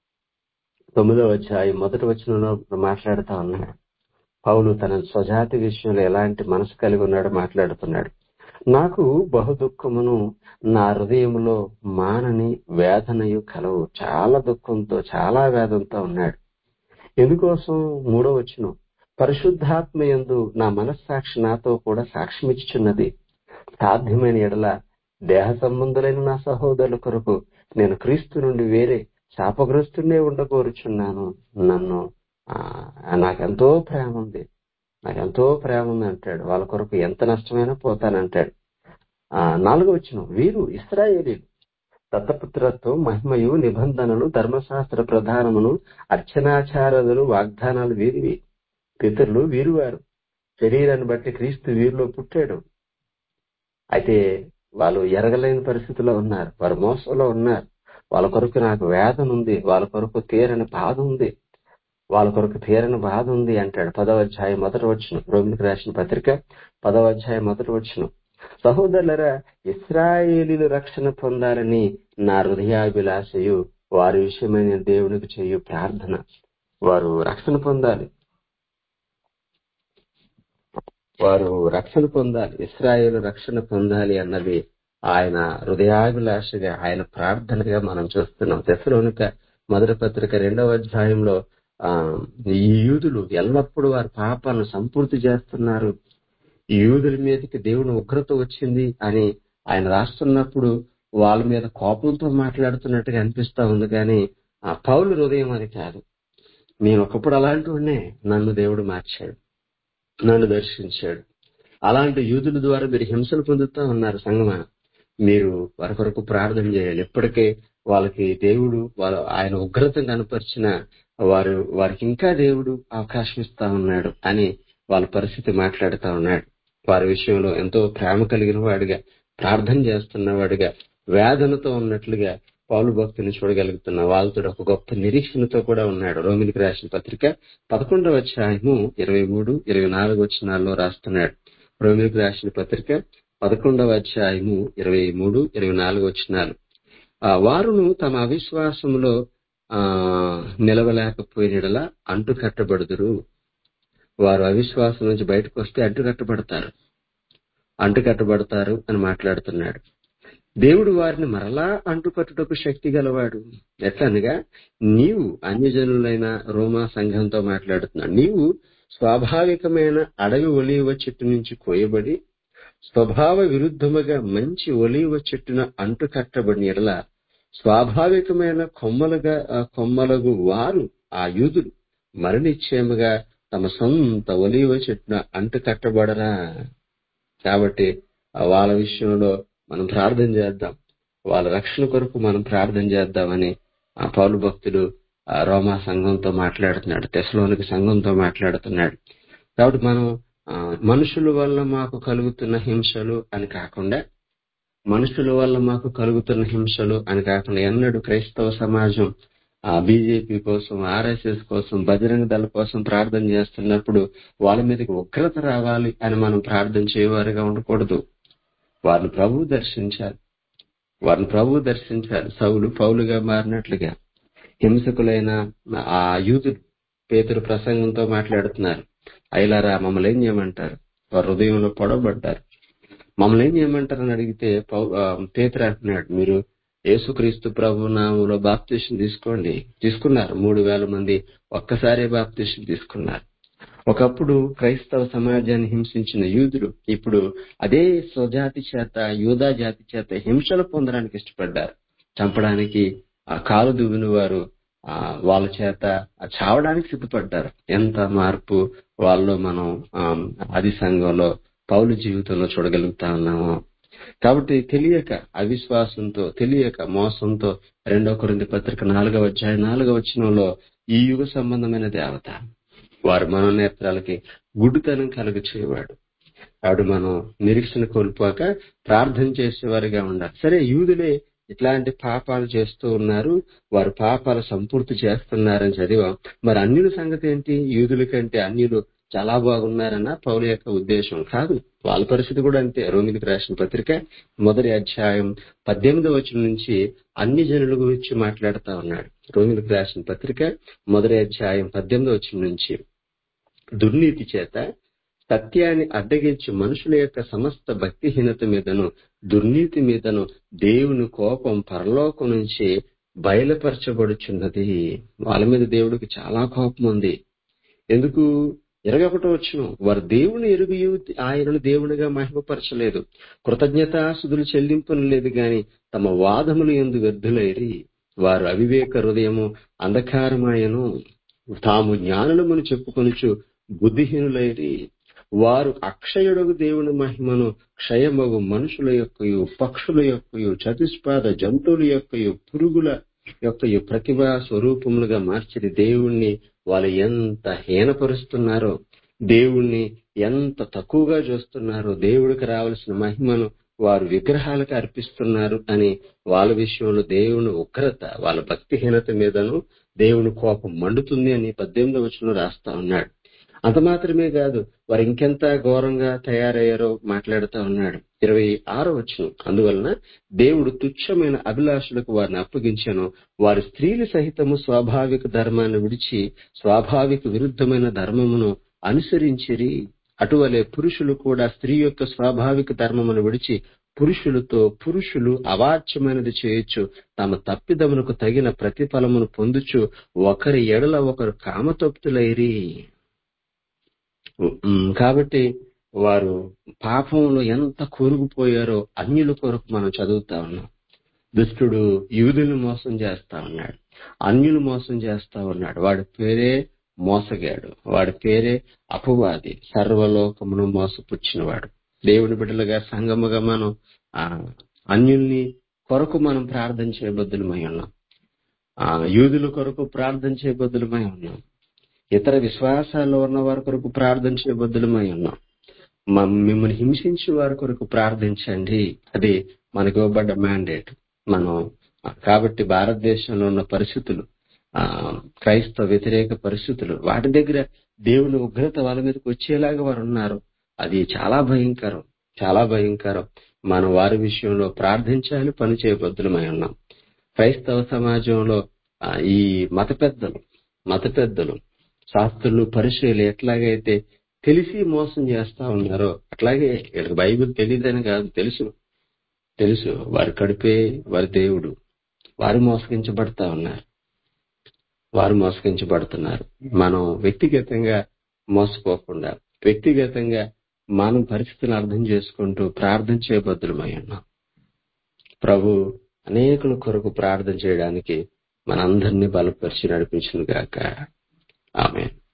తొమ్మిదవ అధ్యాయం మొదటి వచనంలో మాట్లాడుతా ఉన్నాడు పౌలు తన స్వజాతి విషయంలో ఎలాంటి మనసు కలిగి ఉన్నాడో మాట్లాడుతున్నాడు నాకు బహు దుఃఖమును నా హృదయములో మానని వేదనయు కలవు చాలా దుఃఖంతో చాలా వేదంతో ఉన్నాడు ఎందుకోసం మూడో వచ్చును పరిశుద్ధాత్మ యందు నా మనస్సాక్షి నాతో కూడా సాక్ష్యమిచ్చుచున్నది సాధ్యమైన ఎడల దేహ సంబంధులైన నా సహోదరుల కొరకు నేను క్రీస్తు నుండి వేరే శాపగ్రస్తున్నే ఉండకోరుచున్నాను నన్ను ఆ, నాకెంతో ప్రేమ ఉంది నాకెంతో ప్రేమ ఉంది అంటాడు వాళ్ళ కొరకు ఎంత నష్టమైనా పోతానంటాడు ఆ నాలుగో వచ్చిన వీరు ఇస్రాయేలీలు దత్తపుత్రత్వం మహిమయు నిబంధనలు ధర్మశాస్త్ర ప్రధానమును అర్చనాచారదులు వాగ్దానాలు వీరివి పితరులు వీరువారు శరీరాన్ని బట్టి క్రీస్తు వీరిలో పుట్టాడు అయితే వాళ్ళు ఎరగలేని పరిస్థితిలో ఉన్నారు వారు మోసంలో ఉన్నారు వాళ్ళ కొరకు నాకు వేదన ఉంది వాళ్ళ కొరకు తీరని బాధ ఉంది వాళ్ళ కొరకు తీరని బాధ ఉంది అంటాడు పదవ అధ్యాయం మొదటి వచ్చిన రోమిలికి రాసిన పత్రిక పదవ అధ్యాయం మొదటి వచ్చిన సహోదరులరా ఇస్రాయేలీలు రక్షణ పొందాలని నా హృదయాభిలాషయు వారి విషయమై నేను దేవునికి చేయు ప్రార్థన వారు రక్షణ పొందాలి వారు రక్షణ పొందాలి ఇస్రాయేల్ రక్షణ పొందాలి అన్నది ఆయన హృదయాభిలాషగా ఆయన ప్రార్థనగా మనం చూస్తున్నాం తెసలోనిక మొదటి పత్రిక రెండవ అధ్యాయంలో ఆ ఈ యూదులు ఎల్లప్పుడూ వారి పాపాలను సంపూర్తి చేస్తున్నారు ఈ యూదుల మీదకి దేవుని ఉగ్రత వచ్చింది అని ఆయన రాస్తున్నప్పుడు వాళ్ళ మీద కోపంతో మాట్లాడుతున్నట్టుగా అనిపిస్తా ఉంది కానీ ఆ పౌలు హృదయం అని కాదు నేను ఒకప్పుడు అలాంటి వాడినే నన్ను దేవుడు మార్చాడు నన్ను దర్శించాడు అలాంటి యూదుల ద్వారా మీరు హింసలు పొందుతూ ఉన్నారు సంగమా మీరు వారి కొరకు ప్రార్థన చేయాలి ఎప్పటికే వాళ్ళకి దేవుడు వాళ్ళ ఆయన ఉగ్రత కనపరిచిన వారు వారికి ఇంకా దేవుడు అవకాశం ఇస్తా ఉన్నాడు అని వాళ్ళ పరిస్థితి మాట్లాడుతా ఉన్నాడు వారి విషయంలో ఎంతో ప్రేమ కలిగిన వాడిగా ప్రార్థన చేస్తున్న వాడిగా వేదనతో ఉన్నట్లుగా పౌలు భక్తిని చూడగలుగుతున్న వాళ్ళతో ఒక గొప్ప నిరీక్షణతో కూడా ఉన్నాడు రోమిలికి రాసిన పత్రిక పదకొండవ అధ్యాయము ఇరవై మూడు ఇరవై నాలుగు వచ్చినాల్లో రాస్తున్నాడు రోమిలికి రాసిన పత్రిక పదకొండవ అధ్యాయము ఇరవై మూడు ఇరవై నాలుగు వచ్చినాలు ఆ వారును తమ అవిశ్వాసములో ఆ నిలవలేకపోయినలా అంటు కట్టబడుదురు వారు అవిశ్వాసం నుంచి బయటకు వస్తే అంటు కట్టబడతారు అంటు కట్టబడతారు అని మాట్లాడుతున్నాడు దేవుడు వారిని మరలా అంటుకట్టుటకు శక్తి గలవాడు ఎట్లనగా నీవు అన్యజనులైన రోమా సంఘంతో మాట్లాడుతున్నాడు నీవు స్వాభావికమైన అడవి ఒలీవ చెట్టు నుంచి కోయబడి స్వభావ విరుద్ధముగా మంచి ఒలీవ చెట్టున అంటు కట్టబడిన ఎడల స్వాభావికమైన కొమ్మలుగా ఆ కొమ్మలగు వారు ఆ యూదులు మరణిశ్చయముగా తమ సొంత ఒలీవ చెట్టున అంటు కట్టబడరా కాబట్టి ఆ వాళ్ళ విషయంలో మనం ప్రార్థన చేద్దాం వాళ్ళ రక్షణ కొరకు మనం ప్రార్థన చేద్దామని ఆ పౌలు భక్తుడు ఆ రోమా సంఘంతో మాట్లాడుతున్నాడు తెసలోనికి సంఘంతో మాట్లాడుతున్నాడు కాబట్టి మనం ఆ, మనుషుల వల్ల మాకు కలుగుతున్న హింసలు అని కాకుండా మనుషుల వల్ల మాకు కలుగుతున్న హింసలు అని కాకుండా ఎన్నడూ క్రైస్తవ సమాజం ఆ బీజేపీ కోసం ఆర్ఎస్ఎస్ కోసం బజరంగ దళ కోసం ప్రార్థన చేస్తున్నప్పుడు వాళ్ళ మీదకి ఉగ్రత రావాలి అని మనం ప్రార్థన చేయవారుగా ఉండకూడదు వారిని ప్రభువు దర్శించాలి వారిని ప్రభువు దర్శించాలి సౌలు పౌలుగా మారినట్లుగా హింసకులైన ఆ యూదులు పేతురు ప్రసంగంతో మాట్లాడుతున్నారు అయిలారా మమ్మల్ని ఏం చేయమంటారు వారు హృదయంలో పొడవబడ్డారు మమ్మల్ని ఏం చేయమంటారు అని అడిగితే పౌ- ఆ, పేతురు అంటున్నాడు మీరు యేసుక్రీస్తు ప్రభు నామంలో బాప్తిషన్ తీసుకోండి తీసుకున్నారు మూడు వేల మంది ఒక్కసారే బాప్తిషన్ తీసుకున్నారు ఒకప్పుడు క్రైస్తవ సమాజాన్ని హింసించిన యూదులు ఇప్పుడు అదే స్వజాతి చేత యూదా జాతి చేత హింసలు పొందడానికి ఇష్టపడ్డారు చంపడానికి ఆ కాలు దువ్విన వారు ఆ వాళ్ళ చేత ఆ చావడానికి సిద్ధపడ్డారు ఎంత మార్పు వాళ్ళలో మనం ఆ, ఆది సంఘంలో పౌలు జీవితంలో చూడగలుగుతా ఉన్నాము కాబట్టి తెలియక అవిశ్వాసంతో తెలియక మోసంతో రెండో కొరింది పత్రిక నాలుగవ అధ్యాయం నాలుగవ వచనంలో ఈ యుగ సంబంధమైన దేవత వారి మనోనేత్రాలకి గుడ్డుతనం కలుగ చేయవాడు ఆవిడ మనం నిరీక్షణ కోల్పోక ప్రార్థన చేసేవారిగా ఉండాలి సరే యూదులే ఇట్లాంటి పాపాలు చేస్తూ ఉన్నారు వారు పాపాలు సంపూర్తి చేస్తున్నారని చదివాం మరి అన్యుల సంగతి ఏంటి యూదుల కంటే అన్యులు చాలా బాగున్నారన్న పౌలు యొక్క ఉద్దేశం కాదు వాళ్ళ పరిస్థితి కూడా అంతే రోమిలికి రాసిన పత్రిక మొదటి అధ్యాయం పద్దెనిమిదవ వచనం నుంచి అన్ని జనుల గురించి మాట్లాడుతా ఉన్నాడు రోమిలికి రాసిన పత్రిక మొదటి అధ్యాయం పద్దెనిమిదవ వచనం నుంచి దుర్నీతి చేత సత్యాన్ని అడ్డగించి మనుషుల యొక్క సమస్త భక్తిహీనత మీదను దుర్నీతి మీదను దేవుని కోపం పరలోకం నుంచి బయలుపరచబడుచున్నది వాళ్ళ మీద దేవుడికి చాలా కోపం ఉంది ఎందుకు ఇరగొకటో వచ్చును వారు దేవుని ఎరుగు ఆయనను దేవునిగా మహిమపరచలేదు కృతజ్ఞతాసుదులు చెల్లింపును లేదు గాని తమ వాదములు ఎందు వ్యర్థులైరి వారు అవివేక హృదయము అంధకారమాయను తాము జ్ఞానులమని చెప్పుకొనుచు బుద్ధిహీనులైరి వారు అక్షయుడగు దేవుని మహిమను క్షయమగు మనుషుల యొక్కయు పక్షుల యొక్కయు చతుష్పాద జంతువుల యొక్కయు పురుగుల యొక్క ప్రతిభా స్వరూపములుగా మార్చిరి దేవుణ్ణి వాళ్ళు ఎంత హీనపరుస్తున్నారో దేవుణ్ణి ఎంత తక్కువగా చూస్తున్నారో దేవుడికి రావాల్సిన మహిమను వారు విగ్రహాలకు అర్పిస్తున్నారు అని వాళ్ళ విషయంలో దేవుని ఉగ్రత వాళ్ళ భక్తిహీనత మీదను దేవుని కోపం మండుతుంది అని పద్దెనిమిది వచనంలో రాస్తా ఉన్నాడు అంత మాత్రమే కాదు వారు ఇంకెంత ఘోరంగా తయారయ్యారో మాట్లాడుతా ఉన్నాడు ఇరవై ఆరో వచనం అందువలన దేవుడు తుచ్చమైన అభిలాషులకు వారిని అప్పగించాను వారి స్త్రీలు సహితము స్వాభావిక ధర్మాన్ని విడిచి స్వాభావిక విరుద్ధమైన ధర్మమును అనుసరించిరి అటువలే పురుషులు కూడా స్త్రీ యొక్క స్వాభావిక ధర్మమును విడిచి పురుషులతో పురుషులు అవాచ్యమైనది చేయొచ్చు తమ తప్పిదమునకు తగిన ప్రతిఫలమును పొందుచు ఒకరి ఎడల ఒకరు కామతప్తులైరి ఉమ్, కాబట్టి వారు పాపంలో ఎంత కూరుకుపోయారో అన్యుల కొరకు మనం చదువుతా ఉన్నాం దుష్టుడు యూదులను మోసం చేస్తా ఉన్నాడు అన్యులు మోసం చేస్తా ఉన్నాడు వాడి పేరే మోసగాడు వాడి పేరే అపవాది సర్వలోకమును మోసపుచ్చినవాడు దేవుని బిడ్డలుగా సంగముగా మనం ఆ అన్యుల్ని కొరకు మనం ప్రార్థన చేయబద్దులమై ఉన్నాం ఆ యూదుల కొరకు ప్రార్థన చేయబద్దులమై ఉన్నాం ఇతర విశ్వాసాల్లో ఉన్న వారి కొరకు ప్రార్థన చేయబద్దులమై ఉన్నాం మ- మిమ్మల్ని హింసించే వారి కొరకు ప్రార్థించండి అది మనకు ఇవ్వబడ్డ మ్యాండేట్ మనం ఆ, కాబట్టి భారతదేశంలో ఉన్న పరిస్థితులు ఆ క్రైస్తవ వ్యతిరేక పరిస్థితులు వాటి దగ్గర దేవుని ఉగ్రత వాళ్ళ మీదకి వచ్చేలాగా వారు ఉన్నారు అది చాలా భయంకరం చాలా భయంకరం మనం వారి విషయంలో ప్రార్థించాలి పని చేయబద్దులమై ఉన్నాం క్రైస్తవ సమాజంలో ఆ, ఈ మత పెద్దలు మత పెద్దలు శాస్త్రులు పరిచయలు ఎట్లాగైతే తెలిసి మోసం చేస్తా ఉన్నారో అట్లాగే వీళ్ళకి బైబిల్ తెలియదని కాదు తెలుసు తెలుసు వారి కడిపే వారి దేవుడు వారు మోసగించబడతా ఉన్నారు వారు మోసగించబడుతున్నారు మనం వ్యక్తిగతంగా మోసపోకుండా వ్యక్తిగతంగా మనం పరిస్థితులను అర్థం చేసుకుంటూ ప్రార్థన చేయబద్దులమై ఉన్నాం ప్రభు అనేకుల కొరకు ప్రార్థన చేయడానికి మనందరినీ బలపరిచి నడిపించిన గాక ఆమె